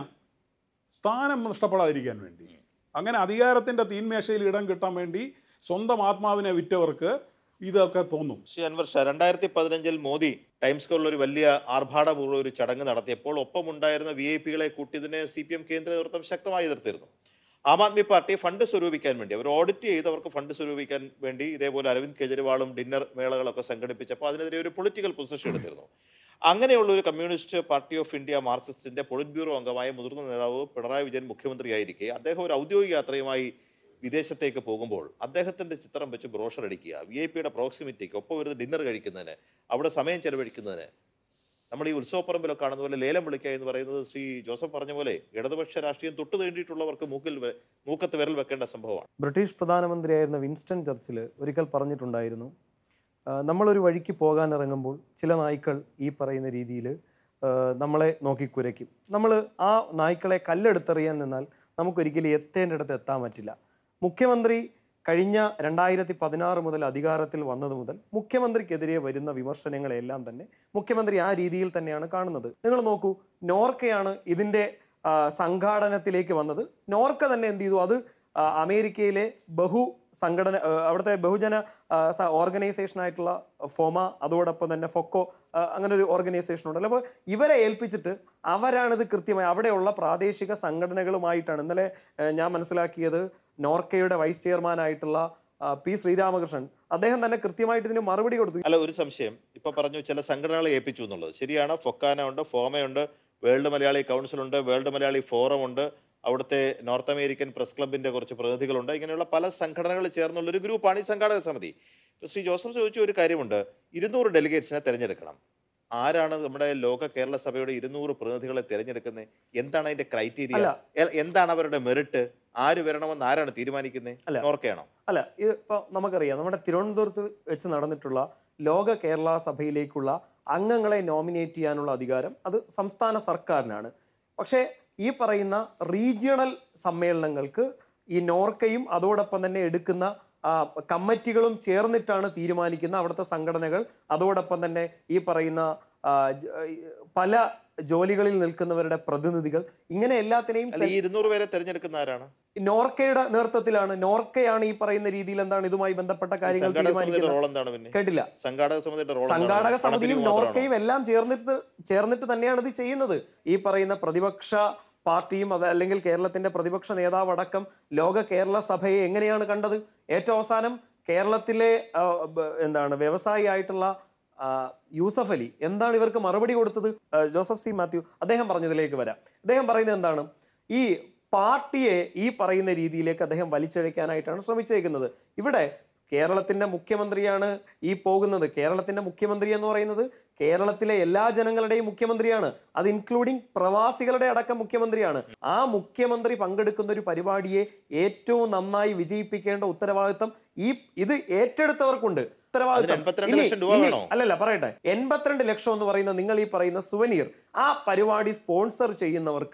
സ്ഥാനം നഷ്ടപ്പെടാതിരിക്കാൻ വേണ്ടി അങ്ങനെ അധികാരത്തിൻ്റെ തീന്മേശയിൽ ഇടം കിട്ടാൻ വേണ്ടി സ്വന്തം ആത്മാവിനെ വിറ്റവർക്ക് ഇതൊക്കെ തോന്നും ശ്രീ അൻവർ ഷാ രണ്ടായിരത്തി പതിനഞ്ചിൽ മോദി ടൈംസ് സ്ക്വയറിൽ ഒരു വലിയ ആർഭാടപൂർവ്വ ഒരു ചടങ്ങ് നടത്തിയപ്പോൾ ഒപ്പമുണ്ടായിരുന്ന വി ഐ പികളെ കൂട്ടിയതിനെ സി പി എം കേന്ദ്ര നേതൃത്വം ശക്തമായി എതിർത്തിരുന്നു ആം ആദ്മി പാർട്ടി ഫണ്ട് സ്വരൂപിക്കാൻ വേണ്ടി അവർ ഓഡിറ്റ് ചെയ്ത് അവർക്ക് ഫണ്ട് സ്വരൂപിക്കാൻ വേണ്ടി ഇതേപോലെ അരവിന്ദ് കെജ്രിവാളും ഡിന്നർ മേളകളൊക്കെ സംഘടിപ്പിച്ചപ്പോൾ അതിനെതിരെ ഒരു പൊളിറ്റിക്കൽ പൊസിഷൻ എടുത്തിരുന്നു അങ്ങനെയുള്ള ഒരു കമ്മ്യൂണിസ്റ്റ് പാർട്ടി ഓഫ് ഇന്ത്യ മാർക്സിസ്റ്റിന്റെ പൊളിറ്റ് ബ്യൂറോ അംഗമായ മുതിർന്ന നേതാവ് പിണറായി വിജയൻ മുഖ്യമന്ത്രിയായിരിക്കെ അദ്ദേഹം ഒരു ഔദ്യോഗിക യാത്രയുമായി വിദേശത്തേക്ക് പോകുമ്പോൾ അദ്ദേഹത്തിന്റെ ചിത്രം വെച്ച് ബ്രോഷർ അടിക്കുക വി ഐ പിയുടെ പ്രോക്സിമിറ്റിക്ക് ഒപ്പം വരുന്ന ഡിന്നർ കഴിക്കുന്നതിന് അവിടെ സമയം ചെലവഴിക്കുന്നതിന് നമ്മൾ ഈ ഉത്സവപ്പറമ്പിലൊക്കെ കാണുന്ന പോലെ ലേലം വിളിക്കുക എന്ന് പറയുന്നത് ശ്രീ ജോസഫ് പറഞ്ഞ പോലെ ഇടതുപക്ഷ രാഷ്ട്രീയം തൊട്ടു തേണ്ടിയിട്ടുള്ളവർക്ക് മൂക്കിൽ വെ- മൂക്കത്ത് വിരൽ വെക്കേണ്ട സംഭവമാണ് ബ്രിട്ടീഷ് പ്രധാനമന്ത്രിയായിരുന്ന വിൻസ്റ്റൺ ചർച്ചിൽ ഒരിക്കൽ പറഞ്ഞിട്ടുണ്ടായിരുന്നു ആ, നമ്മളൊരു വഴിക്ക് പോകാൻ ഇറങ്ങുമ്പോൾ ചില നായ്ക്കൾ ഈ പറയുന്ന രീതിയിൽ നമ്മളെ നോക്കി കുരയ്ക്കും നമ്മൾ ആ നായ്ക്കളെ കല്ലെടുത്തെറിയാൻ നിന്നാൽ നമുക്കൊരിക്കലും എത്തേണ്ടിടത്ത് എത്താൻ പറ്റില്ല മുഖ്യമന്ത്രി കഴിഞ്ഞ രണ്ടായിരത്തി പതിനാറ് മുതൽ അധികാരത്തിൽ വന്നത് മുതൽ മുഖ്യമന്ത്രിക്കെതിരെ വരുന്ന വിമർശനങ്ങളെല്ലാം തന്നെ മുഖ്യമന്ത്രി ആ രീതിയിൽ തന്നെയാണ് കാണുന്നത് നിങ്ങൾ നോക്കൂ നോർക്കയാണ് ഇതിൻ്റെ ആ, സംഘാടനത്തിലേക്ക് വന്നത് നോർക്ക തന്നെ എന്ത് ചെയ്തു അത് ആ, അമേരിക്കയിലെ ബഹു സംഘടന ആ, അവിടുത്തെ ബഹുജന ഓർഗനൈസേഷൻ ആയിട്ടുള്ള ഫോമ അതോടൊപ്പം തന്നെ ഫൊക്കോ ആ, അങ്ങനെ ഒരു ഓർഗനൈസേഷൻ ഉണ്ടല്ലോ അപ്പോൾ ഇവരെ ഏൽപ്പിച്ചിട്ട് അവരാണിത് കൃത്യമായി അവിടെയുള്ള പ്രാദേശിക സംഘടനകളുമായിട്ടാണ് ഇന്നലെ ആ, ഞാൻ മനസ്സിലാക്കിയത് നോർക്കയുടെ വൈസ് ചെയർമാൻ ആയിട്ടുള്ള ആ, പി ശ്രീരാമകൃഷ്ണൻ അദ്ദേഹം തന്നെ കൃത്യമായിട്ട് ഇതിന് മറുപടി കൊടുത്തു അല്ല ഒരു സംശയം ഇപ്പൊ പറഞ്ഞു ചില സംഘടനകളെ ഏൽപ്പിച്ചു എന്നുള്ളത് ശരിയാണ് ഫൊക്കാന ഉണ്ട് ഫോമയുണ്ട് വേൾഡ് മലയാളി കൗൺസിൽ ഉണ്ട് വേൾഡ് മലയാളി ഫോറം ഉണ്ട് അവിടുത്തെ നോർത്ത് അമേരിക്കൻ പ്രസ് ക്ലബിന്റെ കുറച്ച് പ്രതിനിധികളുണ്ട് ഇങ്ങനെയുള്ള പല സംഘടനകൾ ചേർന്നുള്ള ഒരു ഗ്രൂപ്പാണ് ഈ സംഘാടക സമിതി ഇപ്പൊ ശ്രീ ജോസഫ് ചോദിച്ച ഒരു കാര്യമുണ്ട് ഇരുന്നൂറ് ഡെലിഗേറ്റ്സിനെ തെരഞ്ഞെടുക്കണം ആരാണ് നമ്മുടെ ലോക കേരള സഭയുടെ ഇരുന്നൂറ് പ്രതിനിധികളെ തിരഞ്ഞെടുക്കുന്നത് എന്താണ് അതിന്റെ ക്രൈറ്റീരിയ അല്ല. എന്താണ് അവരുടെ മെറിറ്റ് ആര് വരണമെന്ന് ആരാണ് തീരുമാനിക്കുന്നത് അല്ല. നോർക്കയാണോ അല്ല ഇത് ഇപ്പോൾ നമുക്കറിയാം നമ്മുടെ തിരുവനന്തപുരത്ത് വെച്ച് നടന്നിട്ടുള്ള ലോക കേരള സഭയിലേക്കുള്ള അംഗങ്ങളെ നോമിനേറ്റ് ചെയ്യാനുള്ള അധികാരം അത് സംസ്ഥാന സർക്കാരിനാണ് പക്ഷേ ഈ പറയുന്ന റീജിയണൽ സമ്മേളനങ്ങൾക്ക് ഈ നോർക്കയും അതോടൊപ്പം തന്നെ എടുക്കുന്ന ആ, കമ്മിറ്റികളും ചേർന്നിട്ടാണ് തീരുമാനിക്കുന്ന അവിടുത്തെ സംഘടനകൾ അതോടൊപ്പം തന്നെ ഈ പറയുന്ന ആ, ജ- പല ജോലികളിൽ നിൽക്കുന്നവരുടെ പ്രതിനിധികൾ ഇങ്ങനെ എല്ലാത്തിനെയും അല്ല ഈ ഇരുന്നൂറ് പേരെ തിരഞ്ഞെടുക്കുന്ന ആരാണ് നോർക്കയുടെ നേതൃത്വത്തിലാണ് നോർക്കയാണ് ഈ പറയുന്ന രീതിയിൽ എന്താണ് ഇതുമായി ബന്ധപ്പെട്ട കാര്യങ്ങൾ സംഘാടക സമിതിയുടെ തീരുമാനിക്കുന്നത് റോൾ എന്താണ് പിന്നെ കേട്ടില്ല സംഘാടക സമിതിയുടെ റോൾ സംഘാടക സമിതിയും നോർക്കയും എല്ലാം ചേർന്നിട്ട് ചേർന്നിട്ട് തന്നെയാണ് ഇത് ചെയ്യുന്നത് ഈ പറയുന്ന പ്രതിപക്ഷ പാർട്ടിയും അത് അല്ലെങ്കിൽ കേരളത്തിന്റെ പ്രതിപക്ഷ നേതാവ് അടക്കം ലോക കേരള സഭയെ എങ്ങനെയാണ് കണ്ടത് ഏറ്റവും അവസാനം കേരളത്തിലെ ആ, ബ- എന്താണ് വ്യവസായി ആയിട്ടുള്ള ആ, യൂസഫ് അലി എന്താണ് ഇവർക്ക് മറുപടി കൊടുത്തത് ആ, ജോസഫ് സി മാത്യു അദ്ദേഹം പറഞ്ഞതിലേക്ക് വരാം അദ്ദേഹം പറയുന്നത് എന്താണ് ഈ പാർട്ടിയെ ഈ പറയുന്ന രീതിയിലേക്ക് അദ്ദേഹം വലിച്ചഴയ്ക്കാനായിട്ടാണ് ശ്രമിച്ചേക്കുന്നത് ഇവിടെ കേരളത്തിന്റെ മുഖ്യമന്ത്രിയാണ് ഈ പോകുന്നത് കേരളത്തിന്റെ മുഖ്യമന്ത്രി എന്ന് പറയുന്നത് കേരളത്തിലെ എല്ലാ ജനങ്ങളുടെയും മുഖ്യമന്ത്രിയാണ് അത് ഇൻക്ലൂഡിങ് പ്രവാസികളുടെ അടക്കം മുഖ്യമന്ത്രിയാണ് ആ മുഖ്യമന്ത്രി പങ്കെടുക്കുന്ന ഒരു പരിപാടിയെ ഏറ്റവും നന്നായി വിജയിപ്പിക്കേണ്ട ഉത്തരവാദിത്തം ഈ ഇത് ഏറ്റെടുത്തവർക്കുണ്ട് ഉത്തരവാദിത്തം അതിന് 82 ഇനി- ലക്ഷം രൂപ ഇനി- വേണോ? അല്ലല്ല പറയട്ടെ എൺപത്തിരണ്ട് ലക്ഷം എന്ന് പറയുന്ന നിങ്ങൾ ഈ പറയുന്ന സുവനീർ ആ പരിപാടി സ്പോൺസർ ചെയ്യുന്നവർക്ക്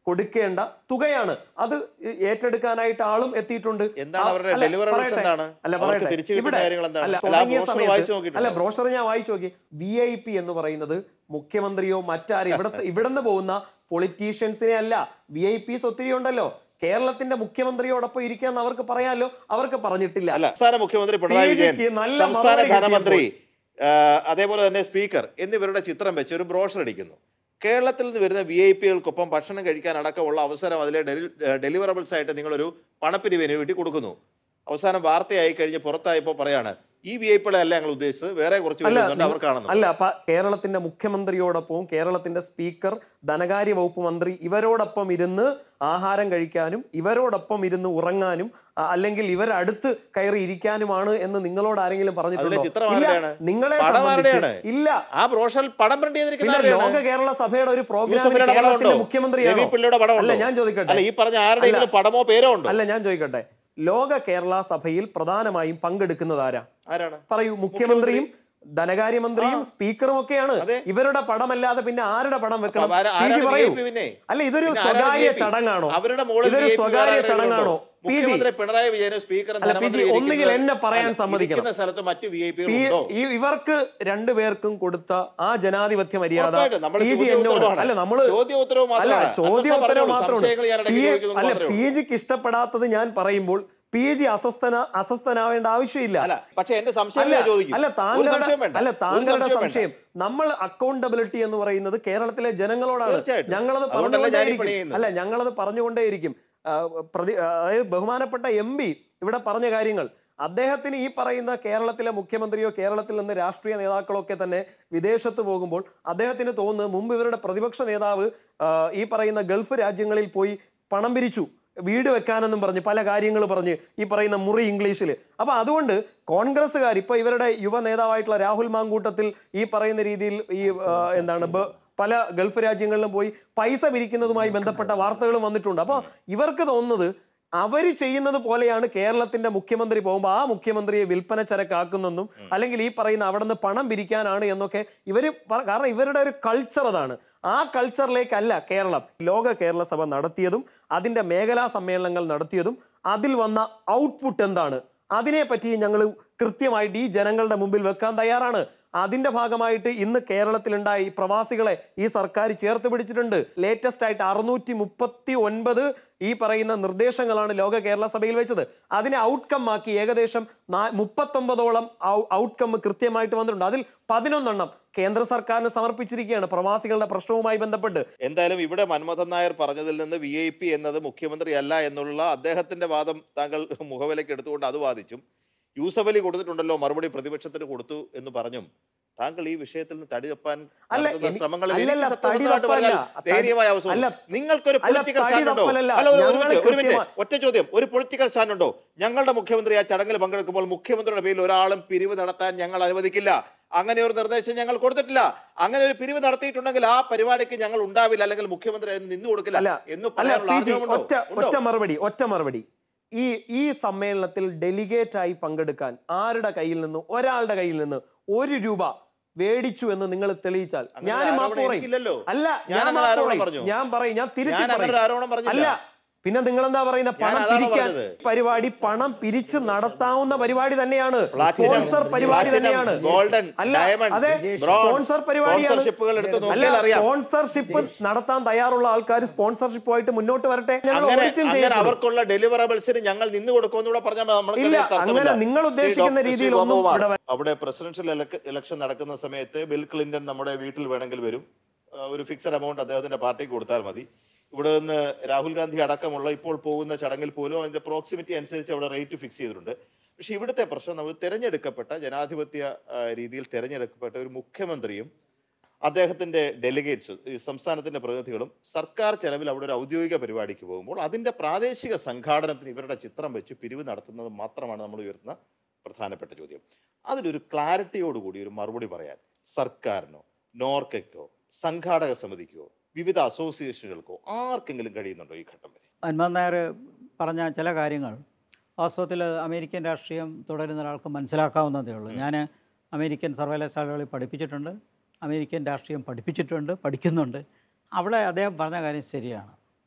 കൊടുക്കേണ്ട തുകയാണ് അത് ഏറ്റെടുക്കാനായിട്ട് ആളും എത്തിയിട്ടുണ്ട് എന്താണ് ആ, അവരുടെ അല്ല, deliverables പറയട്ടെ. എന്താണ്? അല്ല അവർക്ക് പറയട്ടെ. തിരിച്ചു കിട്ടുന്ന ഇവിടെ- കാര്യങ്ങൾ എന്താണ്? അല്ല, അല്ല, ആ തുടങ്ങിയ brochure സമയത്ത് വായിച്ചു നോക്കിയിട്ടുണ്ടോ? അല്ല ബ്രോഷർ ഞാൻ വായിച്ചു നോക്കി വി ഐ പി എന്ന് പറയുന്നത് മുഖ്യമന്ത്രിയോ മറ്റാരും ഇവിടുത്തെ ഇവിടുന്ന് പോകുന്ന പൊളിറ്റീഷ്യൻസിനെ അല്ല വി ഐ പിസ് ഒത്തിരി ഉണ്ടല്ലോ കേരളത്തിന്റെ മുഖ്യമന്ത്രിയോടൊപ്പം ഇരിക്കാന്ന് അവർക്ക് പറയാമല്ലോ അവർക്ക് പറഞ്ഞിട്ടില്ല അല്ല സംസ്ഥാന മുഖ്യമന്ത്രി പിണറായി PG ക്ക് വിജയൻ നല്ല സംസ്ഥാന മറുപടി ധനമന്ത്രി ആ, അതേപോലെ തന്നെ സ്പീക്കർ എന്നിവരുടെ ചിത്രം വെച്ച് ഒരു ബ്രോഷർ അടിക്കുന്നു കേരളത്തിൽ നിന്ന് വരുന്ന വി ഐ പികൾക്കൊപ്പം ഭക്ഷണം കഴിക്കാൻ അടക്കമുള്ള അവസരം അതിലെ ഡെലിവറബിൾസ് ആയിട്ട് നിങ്ങളൊരു പണപ്പിരിവിന് വേണ്ടി കൊടുക്കുന്നു അവസാനം വാർത്തയായി കഴിഞ്ഞ് പുറത്തായപ്പോൾ പറയാണ് ഈ വി ഐ പികളെ അല്ല ഞങ്ങൾ ഉദ്ദേശിച്ചത് വേറെ കുറച്ച് അല്ല വരുന്നുണ്ട് നിങ്ങൾ- അവർക്കാണെന്ന് അല്ല അപ്പൊ കേരളത്തിന്റെ മുഖ്യമന്ത്രിയോടൊപ്പവും കേരളത്തിന്റെ സ്പീക്കർ ധനകാര്യ വകുപ്പ് മന്ത്രി ഇവരോടൊപ്പം ഇരുന്ന് ആഹാരം കഴിക്കാനും ഇവരോടൊപ്പം ഇരുന്ന് ഉറങ്ങാനും ആ, അല്ലെങ്കിൽ ഇവരടുത്ത് കയറി ഇരിക്കാനുമാണ് എന്ന് നിങ്ങളോട് ആരെങ്കിലും പറഞ്ഞിട്ടുണ്ടോ ചിത്രം ഇല്ല, ആരുടെയാണ്? നിങ്ങളെ പടം സംബന്ധിച്ച് ആരുടെയാണ്? ഇല്ല ആ ബ്രോഷറിൽ പടം പ്രിന്റ് ചെയ്തിരിക്കുന്ന പിന്നെ ആരുടെയാണ്? ലോക കേരള സഭയുടെ ഒരു പ്രോഗ്രാമിൽ യൂസഫലിയുടെ പടം കേരളത്തിന്റെ ഉണ്ടോ? മുഖ്യമന്ത്രിയാണോ രവി പിള്ളയുടെ പടം അല്ല ഉണ്ടോ? ഞാൻ ചോദിക്കട്ടെ അല്ല ഈ പറഞ്ഞ ആരുടെയെങ്കിലും അല്ല. പടമോ പേരോ ഉണ്ടോ അല്ല ഞാൻ ചോദിക്കട്ടെ ലോക കേരള സഭയിൽ പ്രധാനമായും പങ്കെടുക്കുന്നത് ആരാ ആരാണ് പറയൂ മുഖ്യമന്ത്രിയും ധനകാര്യമന്ത്രിയും സ്പീക്കറും ഒക്കെയാണ് അതെ. ഇവരുടെ പടമല്ലാതെ പിന്നെ ആരുടെ പടം വെക്കണം അപ്പൊ ആരാ- പി ജി ആരാണ് പറയൂ VIP പിന്നെ? അല്ല ഇതൊരു പിന്നെ ആരാണ് സ്വകാര്യ VIP? ചടങ്ങാണോ അവരുടെ മുകളിൽ ഇതൊരു VIP സ്വകാര്യ വേറെ ആരെങ്കിലും ചടങ്ങാണോ ഉണ്ടോ? പി ജി മുഖ്യമന്ത്രി പിണറായി വിജയനും സ്പീക്കറും അല്ല, പി ജി, ധനമന്ത്രിയും ഒന്നുകിൽ ഇരിക്കുന്ന- എന്നെ പറയാൻ അല്ല, സമ്മതിക്കണം. ഇരിക്കുന്ന സ്ഥലത്ത് മറ്റു വി ഐ പി ഈ- ഉണ്ടോ ഈ- ഇവർക്ക് രണ്ടുപേർക്കും കൊടുത്ത ആ ജനാധിപത്യ മര്യാദ ഉറപ്പായിട്ടും. നമ്മള് പി ജി ചോദ്യ എന്നോട് ഉത്തരവാണ്. അല്ല നമ്മള് ചോദ്യ ഉത്തരവ് അല്ല മാത്രമാണ്. ചോദ്യ അന്നത്തെ ഉത്തരവ് പറഞ്ഞോളൂ. മാത്രമാണ് സംശയങ്ങൾ ഞാൻ ഇടയ്ക്ക് പി- ചോദിക്കുന്നത് അല്ല മാത്രമേ പി ജിക്ക് ഇഷ്ടപ്പെടാത്തത് ഞാൻ പറയുമ്പോൾ പി ജി അസ്വസ്ഥന അസ്വസ്ഥനാവേണ്ട ആവശ്യമില്ല അല്ല പക്ഷെ എന്റെ സംശയം അല്ല ഞാൻ ചോദിക്കും അല്ല ഒരു സംശയം താങ്കളുടെ വേണ്ട അല്ല ഒരു താങ്കളുടെ സംശയം വേണ്ട. സംശയം നമ്മൾ അക്കൗണ്ടബിലിറ്റി എന്ന് പറയുന്നത് കേരളത്തിലെ ജനങ്ങളോടാണ് തീർച്ചയായിട്ടും. ഞങ്ങളത് അതുകൊണ്ടല്ലേ ഞാൻ ഈ പണി പറഞ്ഞുകൊണ്ടേയിരിക്കും ചെയ്യുന്നത്. അല്ല ഞങ്ങളത് പറഞ്ഞുകൊണ്ടേയിരിക്കും ആ, പ്രതി അതായത് ബഹുമാനപ്പെട്ട എം പി ഇവിടെ പറഞ്ഞ കാര്യങ്ങൾ അദ്ദേഹത്തിന് ഈ പറയുന്ന കേരളത്തിലെ മുഖ്യമന്ത്രിയോ കേരളത്തിൽ നിന്ന് രാഷ്ട്രീയ നേതാക്കളോ ഒക്കെ തന്നെ വിദേശത്ത് പോകുമ്പോൾ അദ്ദേഹത്തിന് തോന്നുന്നത് മുമ്പ് ഇവരുടെ പ്രതിപക്ഷ നേതാവ് ആ, ഈ പറയുന്ന ഗൾഫ് രാജ്യങ്ങളിൽ പോയി പണം പിരിച്ചു വീട് വെക്കാനെന്നും പറഞ്ഞ് പല കാര്യങ്ങൾ പറഞ്ഞ് ഈ പറയുന്ന മുറി ഇംഗ്ലീഷിൽ അപ്പൊ അതുകൊണ്ട് കോൺഗ്രസ്സുകാർ ഇപ്പൊ ഇവരുടെ യുവ നേതാവായിട്ടുള്ള രാഹുൽ മാങ്കൂട്ടത്തിൽ ഈ പറയുന്ന രീതിയിൽ ഈ ആ, എന്താണ് ബ- പല ഗൾഫ് രാജ്യങ്ങളിലും പോയി പൈസ പിരിക്കുന്നതുമായി ബന്ധപ്പെട്ട വാർത്തകളും വന്നിട്ടുണ്ട് അപ്പോൾ ഇവർക്ക് തോന്നുന്നത് അവർ ചെയ്യുന്നത് പോലെയാണ് കേരളത്തിന്റെ മുഖ്യമന്ത്രി പോകുമ്പോൾ ആ മുഖ്യമന്ത്രിയെ വിൽപ്പന ചരക്കാക്കുന്നെന്നും അല്ലെങ്കിൽ ഈ പറയുന്ന അവിടെ നിന്ന് പണം പിരിക്കാനാണ് എന്നൊക്കെ ഇവര് പറ- കാരണം ഇവരുടെ ഒരു കൾച്ചർ അതാണ് ആ കൾച്ചറിലേക്കല്ല കേരളം ലോക കേരള സഭ നടത്തിയതും അതിന്റെ മേഖലാ സമ്മേളനങ്ങൾ നടത്തിയതും അതിൽ വന്ന ഔട്ട്പുട്ട് എന്താണ് അതിനെപ്പറ്റി ഞങ്ങൾ കൃത്യമായിട്ട് ഈ ജനങ്ങളുടെ മുമ്പിൽ വെക്കാൻ തയ്യാറാണ് അതിന്റെ ഭാഗമായിട്ട് ഇന്ന് കേരളത്തിലുണ്ടായ ഈ പ്രവാസികളെ ഈ സർക്കാർ ചേർത്ത് പിടിച്ചിട്ടുണ്ട് ലേറ്റസ്റ്റ് ആയിട്ട് അറുന്നൂറ്റി മുപ്പത്തി ഒൻപത് ഈ പറയുന്ന നിർദ്ദേശങ്ങളാണ് ലോക കേരള സഭയിൽ വെച്ചത് അതിനെ ഔട്ട്കം ആക്കി ഏകദേശം നാ- മുപ്പത്തൊമ്പതോളം ഔട്ട്കം കൃത്യമായിട്ട് വന്നിട്ടുണ്ട് അതിൽ പതിനൊന്നെണ്ണം കേന്ദ്ര സർക്കാരിന് സമർപ്പിച്ചിരിക്കുകയാണ് പ്രവാസികളുടെ പ്രശ്നവുമായി ബന്ധപ്പെട്ട് എന്തായാലും ഇവിടെ മൻമോഹൻ നായർ പറഞ്ഞതിൽ നിന്ന് വി ഐ പി എന്നത് മുഖ്യമന്ത്രി അല്ല എന്നുള്ള അദ്ദേഹത്തിന്റെ വാദം താങ്കൾ മുഖവിലേക്ക് എടുത്തുകൊണ്ട് അത് വാദിച്ചും യൂസഫ് അലി കൊടുത്തിട്ടുണ്ടല്ലോ മറുപടി പ്രതിപക്ഷത്തിന് കൊടുത്തു എന്ന് പറഞ്ഞും താങ്കൾ ഈ വിഷയത്തിൽ നിന്ന് തടി തപ്പാൻ അല്ല, നടത്തുന്ന എനി- ശ്രമങ്ങളിൽ അല്ലല്ല, എനിക്ക് തടി സത്യസന്ധമായിട്ട് തപ്പല്ല. പറഞ്ഞാൽ തടി- ധൈര്യമായ അവസരം അല്ല, നിങ്ങൾക്കൊരു അല്ല, പൊളിറ്റിക്കൽ തടി സ്റ്റാൻഡ് ഉണ്ടോ തപ്പലല്ല. അല്ല ഒരു- ഒരു ഞങ്ങൾ മിനിറ്റ്, ഒരു മിനിറ്റ് കൃത്യമായി- ഒറ്റ ചോദ്യം ഒരു പൊളിറ്റിക്കൽ സ്റ്റാൻഡ് ഉണ്ടോ ഞങ്ങളുടെ മുഖ്യമന്ത്രി ആ ചടങ്ങിൽ പങ്കെടുക്കുമ്പോൾ മുഖ്യമന്ത്രിയുടെ പേരിൽ ഒരാളും പിരിവ് നടത്താൻ ഞങ്ങൾ അനുവദിക്കില്ല അങ്ങനെ ഒരു നിർദ്ദേശം ഞങ്ങൾ കൊടുത്തിട്ടില്ല അങ്ങനെ ഒരു പിരിവ് നടത്തിയിട്ടുണ്ടെങ്കിൽ ആ പരിപാടിക്ക് ഞങ്ങൾ ഉണ്ടാവില്ല അല്ലെങ്കിൽ മുഖ്യമന്ത്രി അതിന് നിന്നു കൊടുക്കില്ല അല്ല എന്ന് അല്ല പറയാനുള്ള പി ജി ആഗ്രഹമുണ്ടോ ഒറ്റ ഉണ്ടോ? ഒറ്റ മറുപടി ഒറ്റ മറുപടി ഈ ഈ സമ്മേളനത്തിൽ ഡെലിഗേറ്റ് ആയി പങ്കെടുക്കാൻ ആരുടെ കയ്യിൽ നിന്ന് ഒരാളുടെ കയ്യിൽ നിന്ന് ഒരു രൂപ മേടിച്ചു എന്ന് നിങ്ങൾ തെളിയിച്ചാൽ അങ്ങനെ ഞാനും മാപ്പ് ആരോപണം പറയും എനിക്കില്ലല്ലോ. അല്ല ഞാൻ ഞാൻ അങ്ങനെ മാപ്പ് ആരോപണം പറയും. പറഞ്ഞോ? ഞാൻ പറയും ഞാൻ തിരുത്തി ഞാൻ അങ്ങനെ പറയും ഒരു ആരോപണം പറഞ്ഞില്ല. അല്ല പിന്നെ നിങ്ങൾ എന്താ പറയുന്ന പണം അതാണ് പിരിക്കാൻ പറഞ്ഞത്. പരിപാടി പണം പിരിച്ച് നടത്താവുന്ന പരിപാടി തന്നെയാണ് Platinum, സ്പോൺസർ പരിപാടി platinum, തന്നെയാണ് golden, അല്ല diamond, അതെ bronze, സ്പോൺസർ പരിപാടിയാണ് sponsorshipകൾ എടുത്ത് അല്ല നോക്കിയാൽ അറിയാം. സ്പോൺസർഷിപ്പ് നടത്താൻ തയ്യാറുള്ള ആൾക്കാർ സ്പോൺസർഷിപ്പുമായിട്ട് മുന്നോട്ട് വരട്ടെ ഞങ്ങൾ അങ്ങനെ ഓഡിറ്റും അങ്ങനെ ചെയ്യപ്പെടും. അവർക്കുള്ള ഡെലിവറബിൾസിന് ഞങ്ങൾ നിന്ന് കൊടുക്കുമെന്നൂടെ പറഞ്ഞാൽ നമ്മൾ ഇല്ല, അങ്ങനെ നിങ്ങൾ ഉദ്ദേശിക്കുന്ന രീതിയിലൊന്നും ഇവിടെ വ- അവിടെ പ്രസിഡൻഷ്യൽ ഇലക്ഷൻ നടക്കുന്ന സമയത്ത് ബിൽ ക്ലിന്റൺ നമ്മുടെ വീട്ടിൽ വേണമെങ്കിൽ വരും ആ, ഒരു ഫിക്സഡ് എമൗണ്ട് അദ്ദേഹത്തിന്റെ പാർട്ടിക്ക് കൊടുത്താൽ മതി ഇവിടെ നിന്ന് രാഹുൽ ഗാന്ധി അടക്കമുള്ള ഇപ്പോൾ പോകുന്ന ചടങ്ങിൽ പോലും അതിന്റെ പ്രോക്സിമിറ്റി അനുസരിച്ച് അവിടെ റേറ്റ് ഫിക്സ് ചെയ്തിട്ടുണ്ട് പക്ഷെ ഇവിടുത്തെ പ്രശ്നം നമ്മൾ തിരഞ്ഞെടുക്കപ്പെട്ട ജനാധിപത്യ ആ, രീതിയിൽ തിരഞ്ഞെടുക്കപ്പെട്ട ഒരു മുഖ്യമന്ത്രിയും അദ്ദേഹത്തിന്റെ ഡെലിഗേറ്റ്സ് ഈ സംസ്ഥാനത്തിന്റെ പ്രതിനിധികളും സർക്കാർ ചെലവിൽ അവിടെ ഒരു ഔദ്യോഗിക പരിപാടിക്ക് പോകുമ്പോൾ അതിന്റെ പ്രാദേശിക സംഘാടനത്തിന് ഇവരുടെ ചിത്രം വെച്ച് പിരിവ് നടത്തുന്നത് മാത്രമാണ് നമ്മൾ ഉയർത്തുന്ന പ്രധാനപ്പെട്ട ചോദ്യം അതിലൊരു ക്ലാരിറ്റിയോടുകൂടി ഒരു മറുപടി പറയാൻ സർക്കാരിനോ നോർക്കയ്ക്കോ സംഘാടക സമിതിക്കോ വിവിധ അസോസിയേഷനുകൾക്കോ ആർക്കെങ്കിലും കഴിയുന്നുണ്ടോ ഈ ഘട്ടം വരെ മൻമോഹൻ നായർ പറഞ്ഞ ചില കാര്യങ്ങൾ വാസ്തവത്തിൽ അമേരിക്കൻ രാഷ്ട്രീയം തുടരുന്ന ഒരാൾക്ക് മനസ്സിലാക്കാവുന്നതേ ഉള്ളൂ ഞാൻ അമേരിക്കൻ സർവകലാശാലകളിൽ പഠിപ്പിച്ചിട്ടുണ്ട് അമേരിക്കൻ രാഷ്ട്രീയം പഠിപ്പിച്ചിട്ടുണ്ട് പഠിക്കുന്നുണ്ട് അവിടെ അദ്ദേഹം പറഞ്ഞ കാര്യം ശരിയാണ്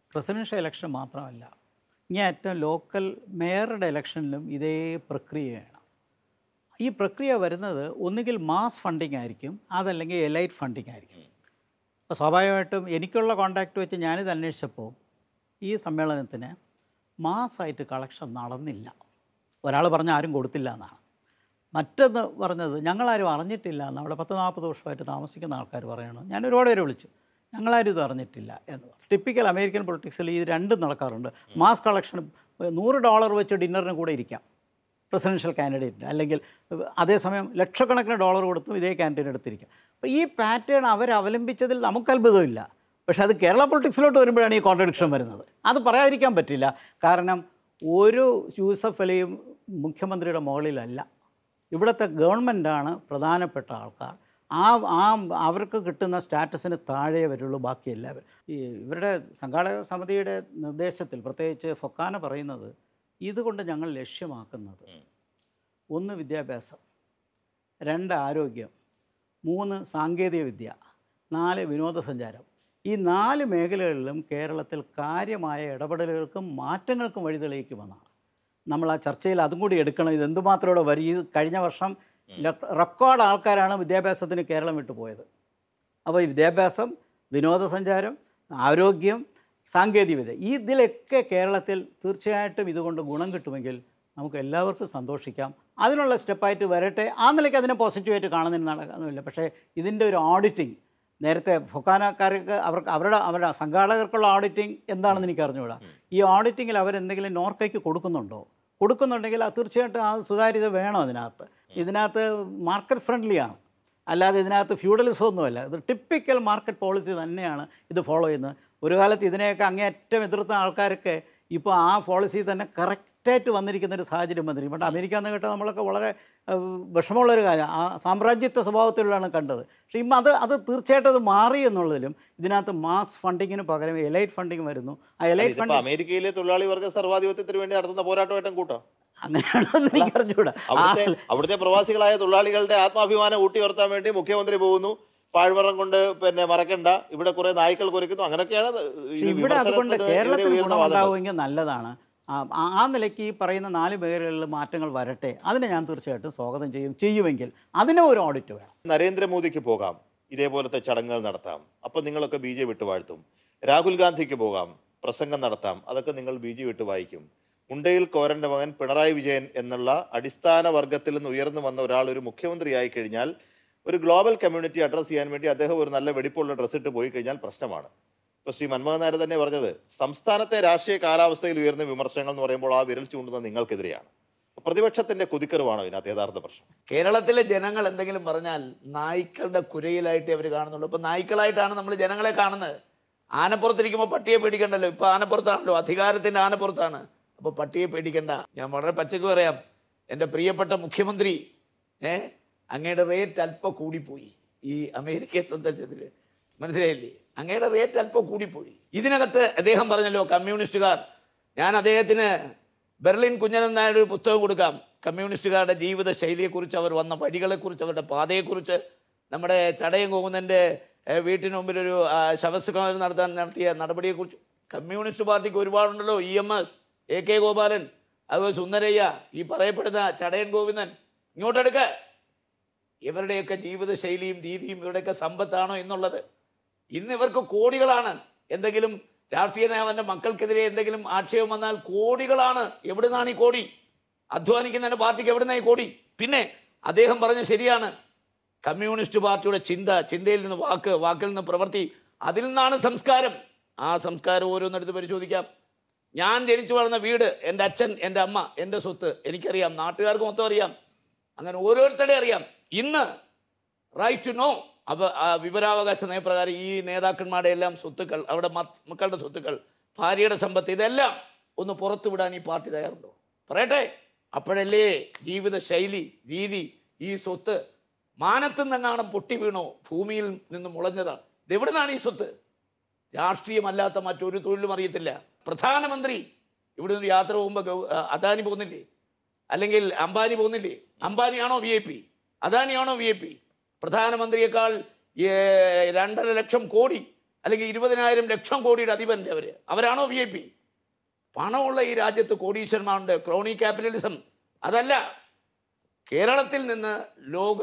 പ്രസിഡൻഷ്യൽ ഇലക്ഷൻ മാത്രമല്ല ഇങ്ങനെ ഏറ്റവും ലോക്കൽ മേയറുടെ ഇലക്ഷനിലും ഇതേ പ്രക്രിയയാണ് ഈ പ്രക്രിയ വരുന്നത് ഒന്നുകിൽ മാസ് ഫണ്ടിങ് ആയിരിക്കും അതല്ലെങ്കിൽ എലൈറ്റ് ഫണ്ടിങ് ആയിരിക്കും അപ്പോൾ സ്വാഭാവികമായിട്ടും എനിക്കുള്ള കോണ്ടാക്ട് വെച്ച് ഞാനിത് അന്വേഷിച്ചപ്പോൾ ഈ സമ്മേളനത്തിന് മാസ്സായിട്ട് കളക്ഷൻ നടന്നില്ല ഒരാൾ പറഞ്ഞ ആരും കൊടുത്തില്ല എന്നാണ് മറ്റൊന്ന് പറഞ്ഞത് ഞങ്ങളാരും അറിഞ്ഞിട്ടില്ല എന്ന് അവിടെ പത്ത് നാൽപ്പത് വർഷമായിട്ട് താമസിക്കുന്ന ആൾക്കാർ പറയണം ഞാൻ ഒരുപാട് പേര് വിളിച്ചു ഞങ്ങളാരും ഇത് അറിഞ്ഞിട്ടില്ല എന്ന് പറഞ്ഞു ടിപ്പിക്കൽ അമേരിക്കൻ പൊളിറ്റിക്സിൽ ഇത് രണ്ടും നടക്കാറുണ്ട് മാസ് കളക്ഷൻ നൂറ് ഡോളർ വെച്ച് ഡിന്നറിന് കൂടെ ഇരിക്കാം പ്രസിഡൻഷ്യൽ കാൻഡിഡേറ്റിന് അല്ലെങ്കിൽ അതേസമയം ലക്ഷക്കണക്കിന് ഡോളർ കൊടുത്തും ഇതേ കാൻഡിഡേറ്റ് എടുത്തിരിക്കാം അപ്പോൾ ഈ പാറ്റേൺ അവർ അവലംബിച്ചതിൽ നമുക്ക് അത്ഭുതമില്ല പക്ഷേ അത് കേരള പൊളിറ്റിക്സിലോട്ട് വരുമ്പോഴാണ് ഈ കോൺട്രഡിക്ഷൻ വരുന്നത് അത് പറയാതിരിക്കാൻ പറ്റില്ല കാരണം ഒരു യൂസഫ് അലിയും മുഖ്യമന്ത്രിയുടെ മുകളിലല്ല ഇവിടുത്തെ ഗവൺമെൻറ്റാണ് പ്രധാനപ്പെട്ട ആൾക്കാർ ആ ആ അവർക്ക് കിട്ടുന്ന സ്റ്റാറ്റസിന് താഴെ വരുള്ളൂ ബാക്കി എല്ലാവരും ഈ ഇവരുടെ സംഘാടക സമിതിയുടെ നിർദ്ദേശത്തിൽ പ്രത്യേകിച്ച് ഫൊക്കാന പറയുന്നത് ഇതുകൊണ്ട് ഞങ്ങൾ ലക്ഷ്യമാക്കുന്നത് ഒന്ന് വിദ്യാഭ്യാസം രണ്ട് ആരോഗ്യം മൂന്ന് സാങ്കേതിക വിദ്യ നാല് വിനോദസഞ്ചാരം ഈ നാല് മേഖലകളിലും കേരളത്തിൽ കാര്യമായ ഇടപെടലുകൾക്കും മാറ്റങ്ങൾക്കും വഴി തെളിയിക്കുമെന്നാണ് നമ്മൾ ആ ചർച്ചയിൽ അതും കൂടി എടുക്കണം ഇത് എന്തുമാത്രം ഇവിടെ വരും ഈ കഴിഞ്ഞ വർഷം റെക്കോർഡ് ആൾക്കാരാണ് വിദ്യാഭ്യാസത്തിന് കേരളം വിട്ടു പോയത് അപ്പോൾ ഈ വിദ്യാഭ്യാസം വിനോദസഞ്ചാരം ആരോഗ്യം സാങ്കേതികവിദ്യ ഈ ഇതിലൊക്കെ കേരളത്തിൽ തീർച്ചയായിട്ടും ഇതുകൊണ്ട് ഗുണം കിട്ടുമെങ്കിൽ നമുക്ക് എല്ലാവർക്കും സന്തോഷിക്കാം അതിനുള്ള സ്റ്റെപ്പായിട്ട് വരട്ടെ ആ നിലയ്ക്ക് അതിനെ പോസിറ്റീവായിട്ട് കാണുന്നതിന് നടക്കുന്നില്ല പക്ഷേ ഇതിൻ്റെ ഒരു ഓഡിറ്റിംഗ് നേരത്തെ ഫൊക്കാനക്കാർക്ക് അവർക്ക് അവരുടെ അവരുടെ സംഘാടകർക്കുള്ള ഓഡിറ്റിംഗ് എന്താണെന്ന് എനിക്ക് അറിഞ്ഞുകൂടാ ഈ ഓഡിറ്റിങ്ങിൽ അവരെന്തെങ്കിലും നോർക്കയ്ക്ക് കൊടുക്കുന്നുണ്ടോ കൊടുക്കുന്നുണ്ടെങ്കിൽ അത് തീർച്ചയായിട്ടും ആ സുതാര്യത വേണം അതിനകത്ത് ഇതിനകത്ത് മാർക്കറ്റ് ഫ്രണ്ട്ലിയാണ് അല്ലാതെ ഇതിനകത്ത് ഫ്യൂഡലിസം ഒന്നുമല്ല ഇത് ടിപ്പിക്കൽ മാർക്കറ്റ് പോളിസി തന്നെയാണ് ഇത് ഫോളോ ചെയ്യുന്നത് ഒരു കാലത്ത് ഇതിനെയൊക്കെ അങ്ങേയറ്റം എതിർത്ത ആൾക്കാരൊക്കെ ഇപ്പോൾ ആ പോളിസി തന്നെ കറക്റ്റായിട്ട് വന്നിരിക്കുന്ന ഒരു സാഹചര്യം വന്നിരിക്കും പണ്ട് അമേരിക്ക എന്ന് കേട്ടാൽ നമ്മളൊക്കെ വളരെ ഏഹ്, വിഷമമുള്ളൊരു കാര്യം ആ സാമ്രാജ്യത്വ സ്വഭാവത്തിലുള്ളതാണ് കണ്ടത് പക്ഷേ ഇപ്പം അത് അത് തീർച്ചയായിട്ടും അത് മാറി എന്നുള്ളതിലും ഇതിനകത്ത് മാസ് ഫണ്ടിങ്ങിന് പകരം എലൈറ്റ് ഫണ്ടിങ് വരുന്നു ആ എലൈറ്റ് ഇതിപ്പോ ഫണ്ടിങ് അമേരിക്കയിലെ തൊഴിലാളി വർഗ സർവാധിപത്യത്തിന് വേണ്ടി നടത്തുന്ന പോരാട്ടമായിട്ടും കൂട്ടാം അങ്ങനെയാണെന്ന് എനിക്ക് അറിഞ്ഞുകൂടാ അവിടുത്തെ അവിടുത്തെ പ്രവാസികളായ തൊഴിലാളികളുടെ ആത്മാഭിമാനം ഊട്ടി ഉയർത്താൻ വേണ്ടി മുഖ്യമന്ത്രി പോകുന്നു പാഴ്വറം കൊണ്ട് പിന്നെ മറക്കണ്ട ഇവിടെ കുറെ നായ്ക്കൾ കുരയ്ക്കുന്നു അങ്ങനെയൊക്കെയാണ് ഇത് പക്ഷേ ഇവിടെ അതുകൊണ്ട് വിമർശനത്തിന് എതിരെ കേരളത്തിന് ഉയർന്ന വാദങ്ങൾ. ഗുണമുണ്ടാവുമെങ്കിൽ നല്ലതാണ് ആ- ആ- ആ നിലയ്ക്ക് ഈ പറയുന്ന നാല് മേഖലകളിൽ മാറ്റങ്ങൾ വരട്ടെ അതിനെ ഞാൻ തീർച്ചയായിട്ടും സ്വാഗതം ചെയ്യും ചെയ്യുമെങ്കിൽ അതിനും ഒരു ഓഡിറ്റ് വേണം നരേന്ദ്രമോദിക്ക് പോകാം ഇതേപോലത്തെ ചടങ്ങുകൾ നടത്താം അപ്പം നിങ്ങളൊക്കെ ബി ജെ വിട്ട് വാഴ്ത്തും രാഹുൽ ഗാന്ധിക്ക് പോകാം പ്രസംഗം നടത്താം അതൊക്കെ നിങ്ങൾ ബി ജെ വിട്ട് വായിക്കും മുണ്ടയിൽ കോരന്റെ മകൻ പിണറായി വിജയൻ എന്നുള്ള അടിസ്ഥാന വർഗത്തിൽ നിന്ന് ഉയർന്നു വന്ന ഒരാൾ ഒരു മുഖ്യമന്ത്രിയായി കഴിഞ്ഞാൽ ഒരു ഗ്ലോബൽ കമ്മ്യൂണിറ്റി അഡ്രസ്സ് ചെയ്യാൻ വേണ്ടി അദ്ദേഹം ഒരു നല്ല വെടിപ്പുള്ള ഡ്രസ്സ് ഇട്ട് പോയി കഴിഞ്ഞാൽ പ്രശ്നമാണ് ഇപ്പൊ ശ്രീ മൻമോഹൻ നായർ തന്നെ പറഞ്ഞത് സംസ്ഥാനത്തെ രാഷ്ട്രീയ കാലാവസ്ഥയിൽ ഉയർന്ന വിമർശനങ്ങൾ എന്ന് പറയുമ്പോൾ ആ വിരൽ ചൂണ്ടുന്നത് നിങ്ങൾക്കെതിരെയാണ് പ്രതിപക്ഷത്തിന്റെ കുതിക്കറിവാണോ ഇതിനകത്ത് യഥാർത്ഥ പ്രശ്നം കേരളത്തിലെ ജനങ്ങൾ എന്തെങ്കിലും പറഞ്ഞാൽ നായ്ക്കളുടെ കുരയിലായിട്ട് അവർ കാണുന്നുള്ളൂ ഇപ്പം നായ്ക്കളായിട്ടാണ് നമ്മൾ ജനങ്ങളെ കാണുന്നത് ആനപ്പുറത്തിരിക്കുമ്പോൾ പട്ടിയെ പേടിക്കണ്ടല്ലോ ഇപ്പം ആനപ്പുറത്താണല്ലോ അധികാരത്തിൻ്റെ ആനപ്പുറത്താണ് അപ്പോൾ പട്ടിയെ പേടിക്കണ്ട ഞാൻ വളരെ പച്ചക്ക് പറയാം എൻ്റെ പ്രിയപ്പെട്ട മുഖ്യമന്ത്രി ഏ അങ്ങയുടെ റേറ്റ് അല്പം കൂടിപ്പോയി ഈ അമേരിക്കയെ സന്ദർശനത്തിൽ മനസ്സിലായില്ലേ അങ്ങയുടെ റേറ്റ് അല്പം കൂടിപ്പോയി ഇതിനകത്ത് അദ്ദേഹം പറഞ്ഞല്ലോ കമ്മ്യൂണിസ്റ്റുകാർ ഞാൻ അദ്ദേഹത്തിന് ബെർലിൻ കുഞ്ഞനൻ നായർ ഒരു പുസ്തകം കൊടുക്കാം കമ്മ്യൂണിസ്റ്റുകാരുടെ ജീവിത ശൈലിയെക്കുറിച്ച് അവർ വന്ന വഴികളെക്കുറിച്ച് അവരുടെ പാതയെക്കുറിച്ച് നമ്മുടെ ചടയം കോകുന്നൻ്റെ വീട്ടിന് മുമ്പിൽ ഒരു ആ, ശവസ്കാരം നടത്താൻ നടത്തിയ നടപടിയെക്കുറിച്ച് കമ്മ്യൂണിസ്റ്റ് പാർട്ടിക്ക് ഒരുപാടുണ്ടല്ലോ E M S A K Gopalan അതുപോലെ സുന്ദരയ്യ ഈ പറയപ്പെടുന്ന ചടയൻ ഗോവിന്ദൻ ഇങ്ങോട്ടെടുക്ക ഇവരുടെയൊക്കെ ജീവിതശൈലിയും രീതിയും ഇവരുടെയൊക്കെ സമ്പത്താണോ എന്നുള്ളത് ഇന്ന് ഇവർക്ക് കോടികളാണ് എന്തെങ്കിലും രാഷ്ട്രീയ നേതാവിൻ്റെ മക്കൾക്കെതിരെ എന്തെങ്കിലും ആക്ഷേപം വന്നാൽ കോടികളാണ് എവിടുന്നാണ് ഈ കോടി അധ്വാനിക്കുന്ന പാർട്ടിക്ക് എവിടുന്നാണ് ഈ കോടി പിന്നെ അദ്ദേഹം പറഞ്ഞ ശരിയാണ് കമ്മ്യൂണിസ്റ്റ് പാർട്ടിയുടെ ചിന്ത ചിന്തയിൽ നിന്ന് വാക്ക് വാക്കിൽ നിന്ന് പ്രവൃത്തി അതിൽ നിന്നാണ് സംസ്കാരം ആ സംസ്കാരം ഓരോന്നെടുത്ത് പരിശോധിക്കാം ഞാൻ ജനിച്ചു വളർന്ന വീട് എൻ്റെ അച്ഛൻ എൻ്റെ അമ്മ എൻ്റെ സ്വത്ത് എനിക്കറിയാം നാട്ടുകാർക്ക് മൊത്തം അറിയാം അങ്ങനെ ഓരോരുത്തരുടെ അറിയാം ഇന്ന് റൈറ്റ് ടു നോ അവ ആ വിവരാവകാശ നയപ്രകാരം ഈ നേതാക്കന്മാരുടെ എല്ലാം സ്വത്തുക്കൾ അവരുടെ മത്ത് മക്കളുടെ സ്വത്തുക്കൾ ഭാര്യയുടെ സമ്പത്ത് ഇതെല്ലാം ഒന്ന് പുറത്തു വിടാൻ ഈ പാർട്ടി തയ്യാറുണ്ടോ പറയട്ടെ അപ്പോഴല്ലേ ജീവിത ശൈലി രീതി ഈ സ്വത്ത് മാനത്തു നിന്നെങ്ങാണം പൊട്ടി വീണോ ഭൂമിയിൽ നിന്ന് മുളഞ്ഞതാണ് ഇതെവിടുന്നാണ് ഈ സ്വത്ത് രാഷ്ട്രീയമല്ലാത്ത മറ്റൊരു തൊഴിലും അറിയത്തില്ല പ്രധാനമന്ത്രി ഇവിടെ നിന്ന് യാത്ര പോകുമ്പോൾ ഗൗ- ആ, അദാനി പോകുന്നില്ലേ അല്ലെങ്കിൽ അംബാനി പോകുന്നില്ലേ അംബാനിയാണോ വി ഐ പി അദാനിയാണോ വി ഐ പി പ്രധാനമന്ത്രിയേക്കാൾ ഏ, രണ്ടര ലക്ഷം കോടി അല്ലെങ്കിൽ ഇരുപതിനായിരം ലക്ഷം കോടിയുടെ അധിപൻ്റെ അവർ അവരാണോ വി ഐ പി പണമുള്ള ഈ രാജ്യത്ത് കോടീശ്വരന്മാരുണ്ട് ക്രോണി ക്യാപിറ്റലിസം അതല്ല കേരളത്തിൽ നിന്ന് ലോക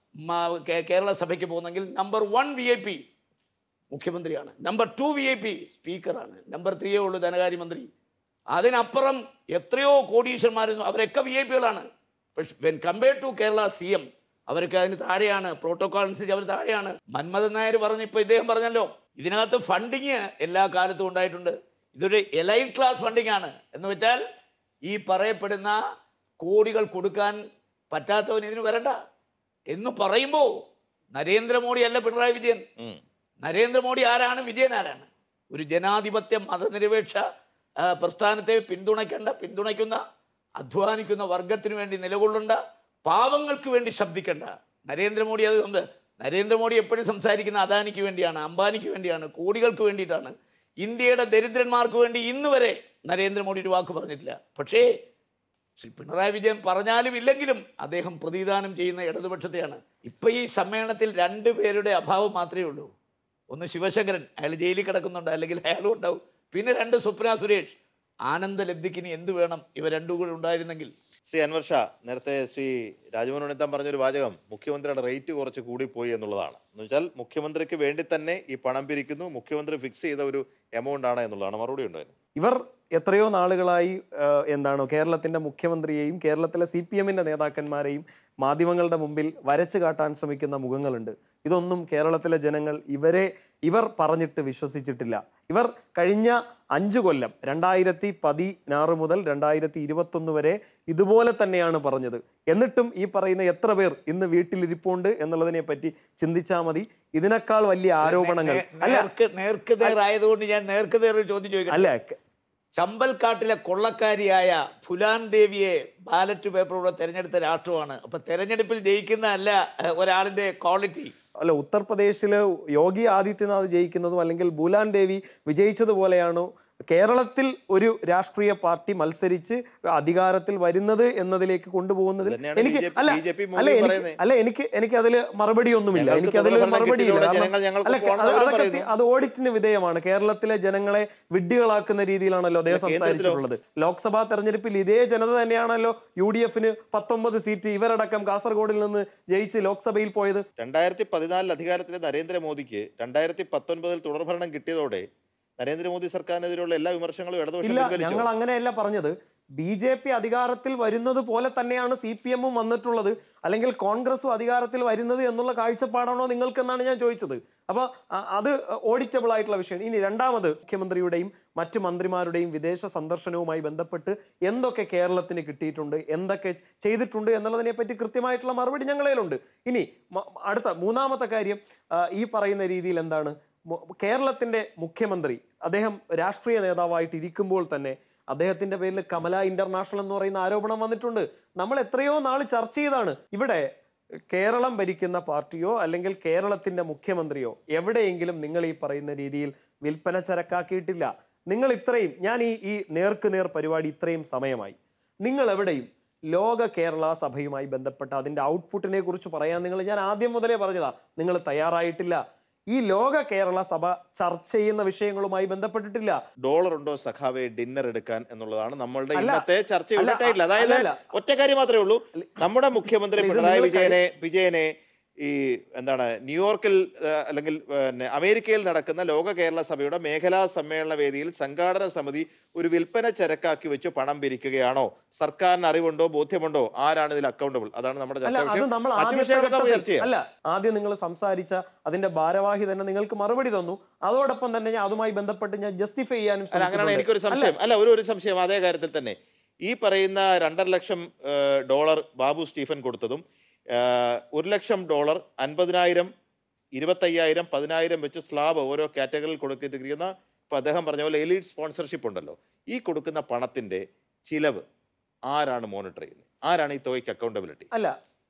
മ- കേ- കേരള സഭയ്ക്ക് പോകുന്നെങ്കിൽ number one V I P മുഖ്യമന്ത്രിയാണ് number two V I P സ്പീക്കറാണ് നമ്പർ ത്രീയേ ഉള്ളൂ ധനകാര്യമന്ത്രി അതിനപ്പുറം എത്രയോ കോടീശ്വരന്മാർ അവരൊക്കെ വി ഐ പികളാണ് പക്ഷെ when compared to Kerala C M അവർക്ക് അതിന് താഴെയാണ് പ്രോട്ടോകോൾ അനുസരിച്ച് അവർ താഴെയാണ് മന്മഥൻ നായർ പറഞ്ഞു ഇപ്പോൾ ഇദ്ദേഹം പറഞ്ഞല്ലോ ഇതിനകത്ത് ഫണ്ടിങ് എല്ലാ കാലത്തും ഉണ്ടായിട്ടുണ്ട് ഇതൊരു എലൈറ്റ് ക്ലാസ് ഫണ്ടിങ് ആണ് എന്ന് വെച്ചാൽ ഈ പറയപ്പെടുന്ന കോടികൾ കൊടുക്കാൻ പറ്റാത്തവൻ ഇതിന് വരണ്ട എന്ന് പറയുമ്പോൾ നരേന്ദ്രമോദി അല്ല പിണറായി വിജയൻ ഉം. നരേന്ദ്രമോദി ആരാണ് വിജയൻ ആരാണ് ഒരു ജനാധിപത്യ മതനിരപേക്ഷ ആ, പ്രസ്ഥാനത്തെ പിന്തുണയ്ക്കേണ്ട പിന്തുണയ്ക്കുന്ന അധ്വാനിക്കുന്ന വർഗത്തിന് വേണ്ടി നിലകൊള്ളേണ്ട പാവങ്ങൾക്ക് വേണ്ടി ശബ്ദിക്കേണ്ട നരേന്ദ്രമോദി അത് സംബ- നരേന്ദ്രമോദി എപ്പോഴും സംസാരിക്കുന്ന അദാനിക്ക് വേണ്ടിയാണ് അംബാനിക്ക് വേണ്ടിയാണ് കോടികൾക്ക് വേണ്ടിയിട്ടാണ് ഇന്ത്യയുടെ ദരിദ്രന്മാർക്ക് വേണ്ടി ഇന്ന് വരെ നരേന്ദ്രമോദി ഒരു വാക്ക് പറഞ്ഞിട്ടില്ല പക്ഷേ ശ്രീ പിണറായി വിജയൻ പറഞ്ഞാലും ഇല്ലെങ്കിലും അദ്ദേഹം പ്രതിദാനം ചെയ്യുന്ന ഇടതുപക്ഷത്തെയാണ് ഇപ്പൊ ഈ സമ്മേളനത്തിൽ രണ്ട് പേരുടെ അഭാവം മാത്രമേ ഉള്ളൂ ഒന്ന് ശിവശങ്കരൻ അയാൾ ജയിലിൽ കിടക്കുന്നുണ്ട് അല്ലെങ്കിൽ അയാളും ഉണ്ടാവും പിന്നെ രണ്ട് സ്വപ്ന സുരേഷ് ആനന്ദലബ്ധിക്ക് ഇനി എന്ത് വേണം ഇവ രണ്ടും കൂടെ ഉണ്ടായിരുന്നെങ്കിൽ ശ്രീ അൻവർ ഷാ നേരത്തെ ശ്രീ രാജമോഹൻ ഉണ്ണിത്താൻ പറഞ്ഞൊരു വാചകം മുഖ്യമന്ത്രിയുടെ റേറ്റ് കുറച്ച് കൂടിപ്പോയി എന്നുള്ളതാണ് എന്ന് വെച്ചാൽ മുഖ്യമന്ത്രിക്ക് വേണ്ടി തന്നെ ഈ പണം പിരിക്കുന്നു മുഖ്യമന്ത്രി ഫിക്സ് ചെയ്ത ഒരു എമൗണ്ട് ആണ് എന്നുള്ളതാണ് മറുപടി ഉണ്ടോ അതിന്? ഇവർ എത്രയോ നാളുകളായി ആ, എന്താണ് കേരളത്തിന്റെ മുഖ്യമന്ത്രിയെയും കേരളത്തിലെ സി പി എമ്മിന്റെ നേതാക്കന്മാരെയും മാധ്യമങ്ങളുടെ മുമ്പിൽ വരച്ചു കാട്ടാൻ ശ്രമിക്കുന്ന മുഖങ്ങളുണ്ട് ഇതൊന്നും കേരളത്തിലെ ജനങ്ങൾ ഇവരെ ഇവർ പറഞ്ഞിട്ട് വിശ്വസിച്ചിട്ടില്ല ഇവർ കഴിഞ്ഞ അഞ്ചു കൊല്ലം രണ്ടായിരത്തി പതിനാറ് മുതൽ രണ്ടായിരത്തി ഇരുപത്തൊന്ന് വരെ ഇതുപോലെ തന്നെയാണ് പറഞ്ഞത് എന്നിട്ടും ഈ പറയുന്ന എത്ര പേർ ഇന്ന് വീട്ടിലിരിപ്പുണ്ട് എന്നുള്ളതിനെ പറ്റി ചിന്തിച്ചാൽ മതി ഇതിനേക്കാൾ വലിയ ആരോപണങ്ങൾ നേ- അല്ല നേർക്ക് നേർക്ക് നേറായതുകൊണ്ട് ഞാൻ നേർക്ക് നേർ ഒരു ചോദ്യം ചോദിക്കട്ടെ അല്ല ചമ്പൽക്കാട്ടിലെ കൊള്ളക്കാരിയായ ഫുലാൻ ദേവിയെ ബാലറ്റ് പേപ്പറിലൂടെ തെരഞ്ഞെടുത്ത രാഷ്ട്രമാണ് അപ്പൊ തെരഞ്ഞെടുപ്പിൽ ജയിക്കുന്നതല്ല ഏഹ്, ഒരാളിന്റെ ക്വാളിറ്റി അല്ല ഉത്തർപ്രദേശില് യോഗി ആദിത്യനാഥ് ജയിക്കുന്നതും അല്ലെങ്കിൽ ബുലാൻ ദേവി വിജയിച്ചതുപോലെയാണോ കേരളത്തിൽ ഒരു രാഷ്ട്രീയ പാർട്ടി മത്സരിച്ച് അധികാരത്തിൽ വരുന്നത് എന്നതിലേക്ക് കൊണ്ടുപോകുന്നതിൽ തന്നെയാണ് എനിക്ക് BJP അല്ല BJP മോദി അല്ല എനിക്ക് പറയുന്നത്. അല്ല എനിക്ക് എനിക്ക് അതിൽ മറുപടി ഒന്നുമില്ല ഞങ്ങൾക്ക് എനിക്ക് അതിൽ തുടർഭരണം മറുപടി ഇല്ല കിട്ടിയതോടെ കാരണം- ജനങ്ങൾ ഞങ്ങൾക്ക് അല്ല, പോകണം അത് എന്ന് അതൊക്കെ പറയുന്നു. അത് ഓഡിറ്റിന് വിധേയമാണ് കേരളത്തിലെ ജനങ്ങളെ വിഡ്ഢികളാക്കുന്ന രീതിയിലാണല്ലോ അദ്ദേഹം അല്ല, കേന്ദ്രത്തിലോ? സംസാരിച്ചിട്ടുള്ളത് ലോക്സഭാ തെരഞ്ഞെടുപ്പിൽ ഇതേ ജനത തന്നെയാണല്ലോ യു ഡി എഫിന് പത്തൊമ്പത് സീറ്റ് ഇവരടക്കം കാസർഗോഡിൽ നിന്ന് ജയിച്ച് ലോക്സഭയിൽ പോയത് രണ്ടായിരത്തി പതിനാലിൽ അധികാരത്തിലെ നരേന്ദ്രമോദിക്ക് രണ്ടായിരത്തി പത്തൊൻപതിൽ തുടർഭരണം കിട്ടിയതോടെ നരേന്ദ്രമോദി സർക്കാരിനെതിരെയുള്ള എല്ലാ വിമർശനങ്ങളും ഇടതുപക്ഷം ഇല്ല പിൻവലിച്ചു ഞങ്ങൾ അങ്ങനെയല്ല പറഞ്ഞത് ബി ജെ പി അധികാരത്തിൽ വരുന്നത് പോലെ തന്നെയാണ് സി പി എമ്മും വന്നിട്ടുള്ളത് അല്ലെങ്കിൽ കോൺഗ്രസും അധികാരത്തിൽ വരുന്നത് എന്നുള്ള കാഴ്ചപ്പാടാണോ നിങ്ങൾക്കെന്നാണ് ഞാൻ ചോദിച്ചത് അപ്പോൾ അത് ഓഡിറ്റബിൾ ആയിട്ടുള്ള വിഷയം ഇനി രണ്ടാമത് മുഖ്യമന്ത്രിയുടെയും മറ്റ് മന്ത്രിമാരുടെയും വിദേശ സന്ദർശനവുമായി ബന്ധപ്പെട്ട് എന്തൊക്കെ കേരളത്തിന് കിട്ടിയിട്ടുണ്ട് എന്തൊക്കെ ചെയ്തിട്ടുണ്ട് എന്നുള്ളതിനെ പറ്റി കൃത്യമായിട്ടുള്ള മറുപടി ഞങ്ങളേലുണ്ട് ഇനി മ- അടുത്ത മൂന്നാമത്തെ കാര്യം ആ, ഈ പറയുന്ന രീതിയിൽ എന്താണ് മു- കേരളത്തിന്റെ മുഖ്യമന്ത്രി അദ്ദേഹം രാഷ്ട്രീയ നേതാവായിട്ട് ഇരിക്കുമ്പോൾ തന്നെ അദ്ദേഹത്തിന്റെ പേരിൽ കമല ഇന്റർനാഷണൽ എന്ന് പറയുന്ന ആരോപണം വന്നിട്ടുണ്ട് നമ്മൾ എത്രയോ നാൾ ചർച്ച ചെയ്താണ് ഇവിടെ കേരളം ഭരിക്കുന്ന പാർട്ടിയോ അല്ലെങ്കിൽ കേരളത്തിന്റെ മുഖ്യമന്ത്രിയോ എവിടെയെങ്കിലും നിങ്ങൾ ഈ പറയുന്ന രീതിയിൽ വിൽപ്പന ചരക്കാക്കിയിട്ടില്ല നിങ്ങൾ ഇത്രയും ഞാൻ ഈ ഈ നേർക്ക് നേർ പരിപാടി ഇത്രയും സമയമായി നിങ്ങൾ എവിടെയും ലോക കേരള സഭയുമായി ബന്ധപ്പെട്ട അതിന്റെ ഔട്ട്പുട്ടിനെ കുറിച്ച് പറയാൻ നിങ്ങൾ ഞാൻ ആദ്യം മുതലേ പറഞ്ഞതാ നിങ്ങൾ തയ്യാറായിട്ടില്ല ഈ ലോക കേരള സഭ ചർച്ച ചെയ്യുന്ന വിഷയങ്ങളുമായി ബന്ധപ്പെട്ടിട്ടില്ല ഡോളർ ഉണ്ടോ സഖാവെ ഡിന്നർ എടുക്കാൻ എന്നുള്ളതാണ് നമ്മളുടെ അല്ല, ഇന്നത്തെ ചർച്ചയുടെ അല്ല, ടൈറ്റിൽ അതായത് അല്ല, അല്ല. ഒറ്റ കാര്യം മാത്രമേ ഉള്ളൂ നമ്മുടെ മുഖ്യമന്ത്രി ഇത് പിണറായി നിങ്ങൾ വിജയനെ വിജയനെ ഈ എന്താണ് ന്യൂയോർക്കിൽ ആ, അല്ലെങ്കിൽ പിന്നെ അമേരിക്കയിൽ നടക്കുന്ന ലോക കേരള സഭയുടെ മേഖലാ സമ്മേളന വേദിയിൽ സംഘാടന സമിതി ഒരു വിൽപ്പന ചരക്കാക്കി വെച്ച് പണം പിരിക്കുകയാണോ സർക്കാരിന് അറിവുണ്ടോ ബോധ്യമുണ്ടോ ആരാണ് ഇതിൽ അക്കൗണ്ടബിൾ അതാണ് നമ്മുടെ അല്ല ചർച്ചാ അത് വിഷയം നമ്മൾ മറ്റു ആദ്യത്തെ വിഷയങ്ങളൊക്കെ നമുക്ക് ചർച്ച ഘട്ടത്തിൽ ചെയ്യാം അല്ല ആദ്യം നിങ്ങൾ സംസാരിച്ച അതിന്റെ ഭാരവാഹി തന്നെ നിങ്ങൾക്ക് മറുപടി തന്നു അതോടൊപ്പം തന്നെ ഞാൻ അതുമായി ബന്ധപ്പെട്ട് ഞാൻ ജസ്റ്റിഫൈ ചെയ്യാനും അല്ല അങ്ങനെയാണ് ശ്രമിച്ചിട്ടുണ്ട്. എനിക്കൊരു സംശയം അല്ല ഒരു ഒരു സംശയം അതേ കാര്യത്തിൽ തന്നെ ഈ പറയുന്ന രണ്ടര ലക്ഷം ഏഹ്, ഡോളർ ബാബു സ്റ്റീഫൻ കൊടുത്തതും ഏഹ്, ഒരു ലക്ഷം ഡോളർ അൻപതിനായിരം ഇരുപത്തയ്യായിരം പതിനായിരം വെച്ച് സ്ലാബ് ഓരോ കാറ്റഗറിയിൽ കൊടുത്തിരിക്കുന്ന ഇപ്പൊ അദ്ദേഹം പറഞ്ഞ പോലെ എലീറ്റ് സ്പോൺസർഷിപ്പ് ഉണ്ടല്ലോ ഈ കൊടുക്കുന്ന പണത്തിന്റെ ചിലവ് ആരാണ് മോണിറ്റർ ചെയ്യുന്നത് ആരാണ് ഈ തുകയ്ക്ക് അക്കൗണ്ടബിലിറ്റി അല്ല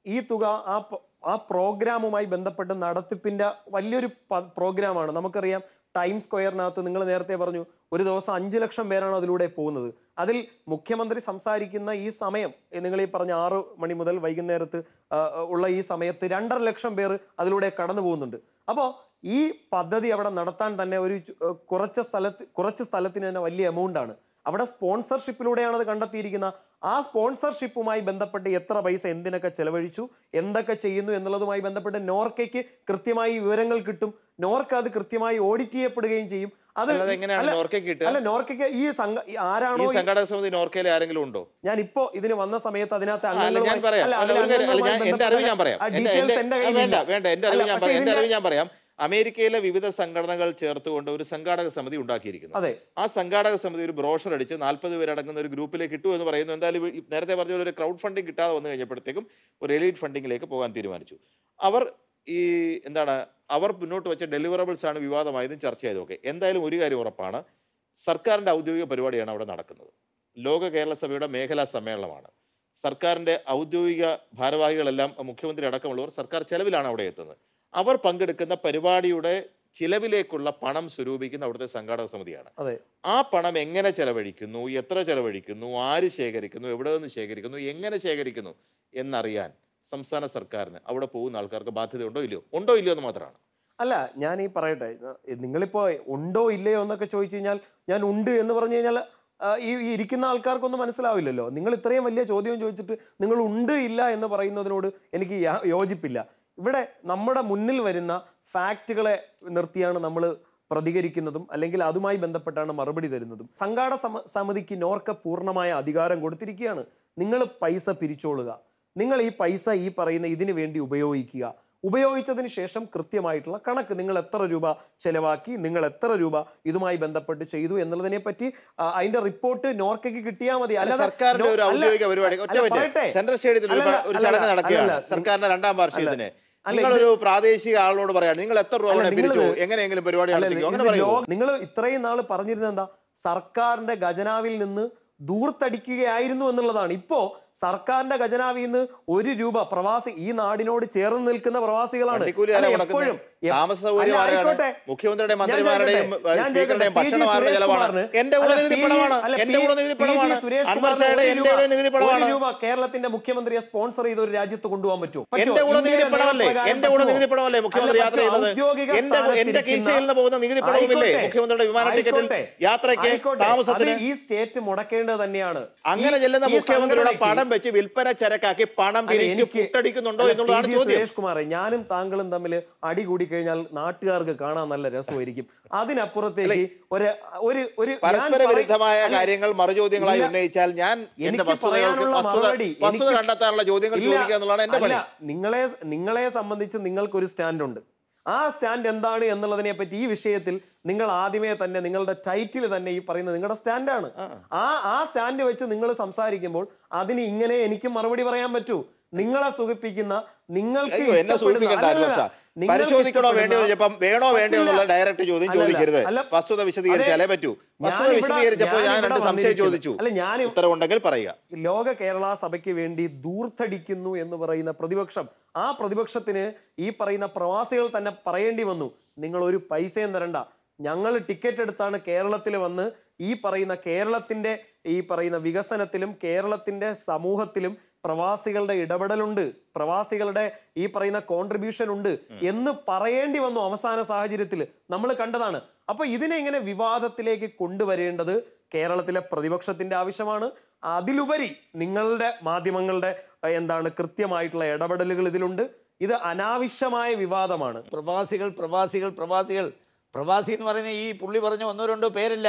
ഈ തുക ആ പ- ആ പ്രോഗ്രാമുമായി ബന്ധപ്പെട്ട് നടത്തിപ്പിന്റെ വലിയൊരു പ- പ്രോഗ്രാമാണ് നമുക്കറിയാം ടൈം സ്ക്വയറിനകത്ത് നിങ്ങൾ നേരത്തെ പറഞ്ഞു ഒരു ദിവസം അഞ്ച് ലക്ഷം പേരാണ് അതിലൂടെ പോകുന്നത് അതിൽ മുഖ്യമന്ത്രി സംസാരിക്കുന്ന ഈ സമയം ഏ, നിങ്ങൾ ഈ പറഞ്ഞ ആറ് മണി മുതൽ വൈകുന്നേരത്ത് ആ, ഉള്ള ഈ സമയത്ത് രണ്ടര ലക്ഷം പേർ അതിലൂടെ കടന്നു പോകുന്നുണ്ട് അപ്പോൾ ഈ പദ്ധതി അവിടെ നടത്താൻ തന്നെ ഒരു ചു- ഏ, കുറച്ച് സ്ഥലത്ത് കുറച്ച് സ്ഥലത്തിന് തന്നെ വലിയ എമൗണ്ട് ആണ് അവിടെ സ്പോൺസർഷിപ്പിലൂടെയാണ് അത് കണ്ടെത്തിയിരിക്കുന്നത് ആ സ്പോൺസർഷിപ്പുമായി ബന്ധപ്പെട്ട് എത്ര പൈസ എന്തിനൊക്കെ ചെലവഴിച്ചു എന്തൊക്കെ ചെയ്യുന്നു എന്നുള്ളതുമായി ബന്ധപ്പെട്ട് നോർക്കയ്ക്ക് കൃത്യമായി വിവരങ്ങൾ കിട്ടും നോർക്ക് അത് കൃത്യമായി ഓഡിറ്റ് ചെയ്യപ്പെടുകയും ചെയ്യും അത് അല്ലാതെ എങ്ങനെയാണ് അല്ല- നോർക്കയ്ക്ക് കിട്ടുക? അല്ല നോർക്കയ്ക്ക് ഈ സംഘ ഈ ആരാണോ ഈ ഈ- സംഘാടക സമിതി നോർക്കയിൽ ആരെങ്കിലും ഉണ്ടോ ഞാൻ ഇപ്പോ ഇതിന് വന്ന സമയത്ത് അതിനകത്ത് ആ, അല്ല ഞാൻ അംഗങ്ങളുമായി- പറയാം അല്ല, അല്ല, അതിൽ ഒരു കാര്യം- അല്ല, അംഗങ്ങളുമായി ഞാൻ എന്റെ അറിവ് ഞാൻ ബന്ധപ്പെട്ട പറയാം ആ എന്റെ- details എന്റെ- എന്റെ ആ, കയ്യിലില്ല. വേണ്ട വേണ്ട എന്റെ അറിവ് അല്ല, ഞാൻ പക്ഷേ പറയാം എന്റെ ഇതിന്റെ- അറിവ് ഞാൻ പറയാം അമേരിക്കയിലെ വിവിധ സംഘടനകൾ ചേർത്തുകൊണ്ട് ഒരു സംഘാടക സമിതി ഉണ്ടാക്കിയിരിക്കുന്നു അതെ ആ സംഘാടക സമിതി ഒരു ബ്രോഷർ അടിച്ച് നാൽപ്പത് പേരടങ്ങുന്ന ഒരു ഗ്രൂപ്പിലേക്ക് ഇട്ടു എന്ന് പറയുന്നു എന്തായാലും ഈ നേരത്തെ പറഞ്ഞ പോലെ ഒരു ക്രൗഡ് ഫണ്ടിങ് കിട്ടാതെ വന്നു കഴിഞ്ഞപ്പോഴത്തേക്കും ഒരു എലൈറ്റ് ഫണ്ടിങ്ങിലേക്ക് പോകാൻ തീരുമാനിച്ചു അവർ ഈ എന്താണ് അവർ മുന്നോട്ട് വെച്ച ഡെലിവറബിൾസ് ആണ് വിവാദമായതും ചർച്ചയായതും ഒക്കെ എന്തായാലും ഒരു കാര്യം ഉറപ്പാണ് സർക്കാരിൻ്റെ ഔദ്യോഗിക പരിപാടിയാണ് അവിടെ നടക്കുന്നത് ലോക കേരള സഭയുടെ മേഖലാ സമ്മേളനമാണ് സർക്കാരിൻ്റെ ഔദ്യോഗിക ഭാരവാഹികളെല്ലാം മുഖ്യമന്ത്രി അടക്കമുള്ളവർ സർക്കാർ ചെലവിലാണ് അവിടെ എത്തുന്നത് അവർ പങ്കെടുക്കുന്ന പരിപാടിയുടെ ചിലവിലേക്കുള്ള പണം സ്വരൂപിക്കുന്ന അവിടുത്തെ സംഘാടക സമിതിയാണ് അതെ ആ പണം എങ്ങനെ ചെലവഴിക്കുന്നു എത്ര ചെലവഴിക്കുന്നു ആര് ശേഖരിക്കുന്നു എവിടെ നിന്ന് ശേഖരിക്കുന്നു എങ്ങനെ ശേഖരിക്കുന്നു എന്നറിയാൻ സംസ്ഥാന സർക്കാരിന് അവിടെ പോകുന്ന ആൾക്കാർക്ക് ബാധ്യതയുണ്ടോ ഇല്ലയോ ഉണ്ടോ ഇല്ലയോ എന്ന് മാത്രമാണ് അല്ല ഞാൻ ഈ പറയട്ടെ ഏർ നിങ്ങളിപ്പോ ഉണ്ടോ ഇല്ലയോ എന്നൊക്കെ ചോദിച്ചു കഴിഞ്ഞാൽ ഞാൻ ഉണ്ട് എന്ന് പറഞ്ഞു കഴിഞ്ഞാൽ ആ, ഈ ഈ ഇരിക്കുന്ന ആൾക്കാർക്കൊന്നും മനസ്സിലാവില്ലല്ലോ നിങ്ങൾ ഇത്രയും വലിയ ചോദ്യം ചോദിച്ചിട്ട് നിങ്ങൾ ഉണ്ട് ഇല്ല എന്ന് പറയുന്നതിനോട് എനിക്ക് യാ- യോജിപ്പില്ല ഇവിടെ നമ്മുടെ മുന്നിൽ വരുന്ന ഫാക്റ്റുകളെ നിർത്തിയാണ് നമ്മൾ പ്രതികരിക്കുന്നതും അല്ലെങ്കിൽ അതുമായി ബന്ധപ്പെട്ടാണ് മറുപടി തരുന്നതും സംഘാടക സമ സമിതിക്ക് നോർക്ക പൂർണ്ണമായ അധികാരം കൊടുത്തിരിക്കുകയാണ് നിങ്ങൾ പൈസ പിരിച്ചോളുക നിങ്ങൾ ഈ പൈസ ഈ പറയുന്ന ഇതിനു വേണ്ടി ഉപയോഗിക്കുക ഉപയോഗിച്ചതിന് ശേഷം കൃത്യമായിട്ടുള്ള കണക്ക് നിങ്ങൾ എത്ര രൂപ ചെലവാക്കി നിങ്ങൾ എത്ര രൂപ ഇതുമായി ബന്ധപ്പെട്ട് ചെയ്തു എന്നുള്ളതിനെ പറ്റി ആ, അതിന്റെ റിപ്പോർട്ട് നോർക്കയ്ക്ക് കിട്ടിയാൽ മതി അല്ല അല്ലാതെ സർക്കാരിന്റെ ഒരു നോ- അല്ല, ഔദ്യോഗിക പരിപാടി ഒറ്റ അല്ല, മിനിറ്റ് പറയട്ടെ. സെൻട്രൽ സ്റ്റേഡിയത്തിൽ ഒരു അല്ലല്ല, ഒരു ചടങ്ങ് അല്ലല്ല, നടക്കുകയാണ് അല്ലല്ല, സർക്കാരിന്റെ രണ്ടാം വാർഷികത്തിന് അല്ല, നിങ്ങളൊരു ഇത് പ്രാദേശിക ആളോട് പറയാണ് നിങ്ങൾ എത്ര രൂപ അല്ല, വേണേ പിരിച്ചു നിങ്ങള് എങ്ങനെയെങ്കിലും പരിപാടി നടത്തിക്കോ അങ്ങനെ പറയൂ നിങ്ങൾ ഇത്രയും നാൾ പറഞ്ഞിരുന്നത് എന്താ സർക്കാരിന്റെ ഖജനാവിൽ നിന്ന് ദൂർത്തടിക്കുകയായിരുന്നു എന്നുള്ളതാണ് ഇപ്പോ സർക്കാരിന്റെ ഖജനാവിൽ നിന്ന് ഒരു രൂപ പ്രവാസി ഈ നാടിനോട് ചേർന്ന് നിൽക്കുന്ന പ്രവാസികളാണ് വണ്ടിക്കൂലി അല്ല, ആരാ മുടക്കുന്നത്? എപ്പോഴും എ- താമസ സൗകര്യം അല്ല, ആരാണ്? ആയിക്കോട്ടെ. മുഖ്യമന്ത്രിയുടെയും ഞാൻ മന്ത്രിമാരുടെയും, ചോദിക്കട്ടെ, ഏഹ്, ഞാൻ സ്പീക്കറുടെയും ചോദിക്കട്ടെ, ഭക്ഷണ പി. ജി വാഹന സുരേഷ് ചെലവാണ്. കുമാറിന് എന്റെ കൂടെ അല്ല, നികുതി പി. പണമാണ്. അല്ല, എന്റെ പി. കൂടെ നികുതി പി. ജി പണമാണ്. സുരേഷ് അൻവർ കുമാറിന് സായുടെ ഒരു എന്റെ രൂപ- കൂടെ നികുതി ഒരു പണമാണ്. രൂപ കേരളത്തിന്റെ മുഖ്യമന്ത്രിയെ സ്പോൺസർ ചെയ്ത് ഒരു രാജ്യത്ത് കൊണ്ടുപോകാൻ പറ്റുമോ എന്റെ കൂടെ നികുതി പണമല്ലേ എന്റെ കൂടെ നികുതി പണമല്ലേ മുഖ്യമന്ത്രി യാത്ര ചെയ്യുന്നത് എന്റെ എന്റെ കീശയിൽ നിന്ന് പോകുന്ന നികുതി പണവുമില്ലേ മുഖ്യമന്ത്രിയുടെ വിമാന ടിക്കറ്റിൽ യാത്രയ്ക്ക് താമസത്തിന് ഈ സ്റ്റേറ്റ് മുടക്കേണ്ടത് തന്നെയാണ് അങ്ങനെ ഈ- ചെല്ലുന്ന ഈ മുഖ്യമന്ത്രിയുടെ സംഘടനയ്ക്ക് പണം വെച്ച് വിൽപ്പന ചരക്കാക്കി പണം അല്ല, പിരിക്ക് എനിക്ക് പുട്ടടിക്കുന്നുണ്ടോ അല്ല, എന്നുള്ളതാണ് പി. ജി. ചോദ്യം സുരേഷ് കുമാറെ ഞാനും താങ്കളും തമ്മിൽ അടി കൂടി കഴിഞ്ഞാൽ നാട്ടുകാർക്ക് കാണാൻ നല്ല രസമായിരിക്കും അതിനപ്പുറത്തേക്ക് ഒരു ഒരു ഒരു ഞാൻ പരസ്പര പറയ- വിരുദ്ധമായ അല്ല, കാര്യങ്ങൾ മറുചോദ്യങ്ങളായി ഇല്ല. ഉന്നയിച്ചാൽ ഞാൻ എന്റെ എനിക്ക് വസ്തുതകൾക്ക് പറയാനുള്ള വസ്തുത മറുപടി വസ്തുത എനിക്ക് കണ്ടെത്താനുള്ള ചോദ്യങ്ങൾ ഇല്ല, ചോദിക്കുക എന്നുള്ളതാണ് എന്റെ പണി അല്ല, നിങ്ങളെ നിങ്ങളെ സംബന്ധിച്ച് നിങ്ങൾക്കൊരു സ്റ്റാൻഡ് ഉണ്ട് ആ സ്റ്റാൻഡ് എന്താണ് എന്നുള്ളതിനെ പറ്റി ഈ വിഷയത്തിൽ നിങ്ങൾ ആദ്യമേ തന്നെ നിങ്ങളുടെ ടൈറ്റിൽ തന്നെ ഈ പറയുന്നത് നിങ്ങളുടെ സ്റ്റാൻഡാണ് ആ ആ സ്റ്റാൻഡ് വെച്ച് നിങ്ങൾ സംസാരിക്കുമ്പോൾ അതിന് ഇങ്ങനെ എനിക്ക് മറുപടി പറയാൻ പറ്റൂ നിങ്ങളെ സുഖിപ്പിക്കുന്ന നിങ്ങൾക്ക് അയ്യോ എന്നെ ഇഷ്ടപ്പെടുന്ന- സൂചിപ്പിക്കണ്ട അല്ലല്ല, ആൽബർട്ടാ. നിങ്ങൾക്ക് പരിശോധിക്കണോ വേണ്ടയോ ഇഷ്ടപ്പെടുന്ന- ചോദിച്ചപ്പം വേണോ വേണ്ടയോ എന്നുള്ള പറ്റില്ല. ഡയറക്റ്റ് ചോദ്യം അല്ലല്ല, ചോദിക്കരുത് അല്ല, വസ്തുത വിശദീകരിച്ചാലേ അതെ, പറ്റൂ വസ്തുത ഞാനിവിടെ- വിശദീകരിച്ചപ്പോൾ ഞാൻ ഞാനിവിടെ രണ്ട് സംശയം വന്നിരിക്കുന്നു. ചോദിച്ചു അല്ല, ഞാനും- ഉത്തരവുണ്ടെങ്കിൽ പറയുക ലോക കേരള സഭയ്ക്ക് വേണ്ടി ദൂർത്തടിക്കുന്നു എന്ന് പറയുന്ന പ്രതിപക്ഷം ആ പ്രതിപക്ഷത്തിന് ഈ പറയുന്ന പ്രവാസികൾ തന്നെ പറയേണ്ടി വന്നു നിങ്ങൾ ഒരു പൈസയും തരണ്ട ഞങ്ങൾ ടിക്കറ്റ് എടുത്താണ് കേരളത്തിൽ വന്ന് ഈ പറയുന്ന കേരളത്തിന്റെ ഈ പറയുന്ന വികസനത്തിലും കേരളത്തിന്റെ സമൂഹത്തിലും പ്രവാസികളുടെ ഇടപെടലുണ്ട് പ്രവാസികളുടെ ഈ പറയുന്ന കോൺട്രിബ്യൂഷൻ ഉണ്ട് എന്ന് പറയേണ്ടി വന്നു അവസാന സാഹചര്യത്തിൽ നമ്മൾ കണ്ടതാണ് അപ്പൊ ഇതിനെ ഇങ്ങനെ വിവാദത്തിലേക്ക് കൊണ്ടുവരേണ്ടത് കേരളത്തിലെ പ്രതിപക്ഷത്തിന്റെ ആവശ്യമാണ് അതിലുപരി നിങ്ങളുടെ മാധ്യമങ്ങളുടെ അഹ് എന്താണ് കൃത്യമായിട്ടുള്ള ഇടപെടലുകൾ ഇതിലുണ്ട് ഇത് അനാവശ്യമായ വിവാദമാണ് പ്രവാസികൾ പ്രവാസികൾ പ്രവാസികൾ പ്രവാസി എന്ന് പറയുന്ന ഈ പുള്ളി പറഞ്ഞ ഒന്നോ രണ്ടോ പേരില്ല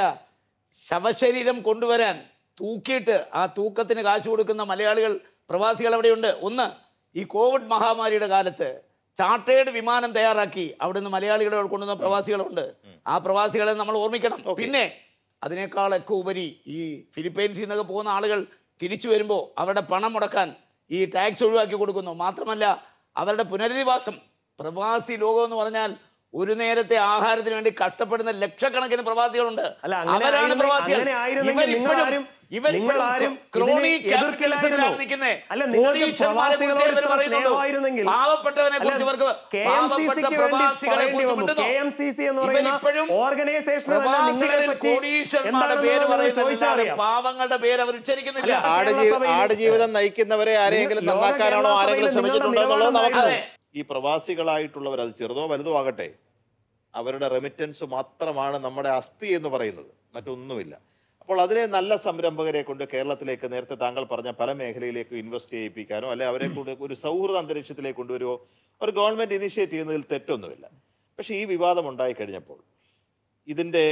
ശവശരീരം കൊണ്ടുവരാൻ തൂക്കിയിട്ട് ആ തൂക്കത്തിന് കാശ് കൊടുക്കുന്ന മലയാളികൾ പ്രവാസികൾ അവിടെയുണ്ട് ഒന്ന് ഈ കോവിഡ് മഹാമാരിയുടെ കാലത്ത് ചാർട്ടേഡ് വിമാനം തയ്യാറാക്കി അവിടുന്ന് മലയാളികളെ കൊണ്ടുവന്ന പ്രവാസികളുണ്ട് ആ പ്രവാസികളെ നമ്മൾ ഓർമ്മിക്കണം പിന്നെ അതിനേക്കാളൊക്കെ ഉപരി ഈ ഫിലിപ്പൈൻസിൽ നിന്നൊക്കെ പോകുന്ന ആളുകൾ തിരിച്ചു വരുമ്പോൾ അവരുടെ പണം മുടക്കാൻ ഈ ടാക്സ് ഒഴിവാക്കി കൊടുക്കുന്നു മാത്രമല്ല അവരുടെ പുനരധിവാസം പ്രവാസി ലോകം എന്ന് പറഞ്ഞാൽ ഒരു നേരത്തെ ആഹാരത്തിന് വേണ്ടി കഷ്ടപ്പെടുന്ന ലക്ഷക്കണക്കിന് പ്രവാസികളുണ്ട് അല്ല, അങ്ങനെ അവരാണ് ആയിരുന്നെ- പ്രവാസികൾ അങ്ങനെ ആയിരുന്നെങ്കിൽ ഇവരിപ്പോഴും- നിങ്ങളാരും- ഇവരിപ്പോഴും നിങ്ങളാരും ക്രോണി ഇതിനെ ക്യാപിറ്റലിസത്തിലാണ് എതിർക്കില്ലായിരുന്നോ? നിൽക്കുന്നേ. അല്ല, നിങ്ങൾക്ക് കോടീശ്വരന്മാരെ കുറിച്ച് പ്രവാസികളോട് ഇവർ ഇത്ര പറയുന്നുണ്ട്. സ്നേഹമായിരുന്നെങ്കിൽ- പാവപ്പെട്ടവനെ കുറിച്ച് അല്ല, ഇവർക്ക് KMCC പാവപ്പെട്ട ക്ക് വേണ്ടി പ്രവാസികളെ പറയേണ്ടി കുറിച്ച് വന്നു. മിണ്ടുന്നു. KMCC എന്ന് പറയുന്ന ഇവരിപ്പോഴും ഓർഗനൈസേഷന് തന്നെ നിങ്ങളെ പ്രവാസികളിൽ പറ്റി കോടീശ്വരന്മാരുടെ എന്താണെന്ന് പേര് നിങ്ങൾ പറയുന്നില്ല ചോദിച്ചറിയാം. പാവങ്ങളുടെ പേര് അവർ ഉച്ചരിക്കുന്നില്ല അല്ല, ആടുജീവി കേരള സഭയിൽ- ആടുജീവിതം നയിക്കുന്നവരെ ആരെങ്കിലും ലോക നന്നാക്കാനാണോ കേരള ആരെങ്കിലും സഭയിൽ ശ്രമിച്ചിട്ടുണ്ടോ നിങ്ങളുടെ എന്നുള്ളത് നമുക്ക് നിലപാട് ഈ പ്രവാസികളായിട്ടുള്ളവർ അത് ചെറുതോ വലുതോ ആകട്ടെ അവരുടെ റെമിറ്റൻസ് മാത്രമാണ് നമ്മുടെ അസ്ഥി എന്ന് പറയുന്നത് മറ്റൊന്നുമില്ല അപ്പോൾ അതിലെ നല്ല സംരംഭകരെ കൊണ്ട് കേരളത്തിലേക്ക് നേരത്തെ താങ്കൾ പറഞ്ഞ പല മേഖലയിലേക്ക് ഇൻവെസ്റ്റ് ചെയ്യിപ്പിക്കാനോ അല്ലെ അവരെ കൊണ്ട് ഒരു സൗഹൃദ അന്തരീക്ഷത്തിലേക്ക് കൊണ്ടുവരുമോ ഒരു ഗവൺമെന്റ് ഇനിഷ്യേറ്റ് ചെയ്യുന്നതിൽ തെറ്റൊന്നുമില്ല പക്ഷേ ഈ വിവാദം ഉണ്ടായി കഴിഞ്ഞപ്പോൾ ഇതിൻ്റെ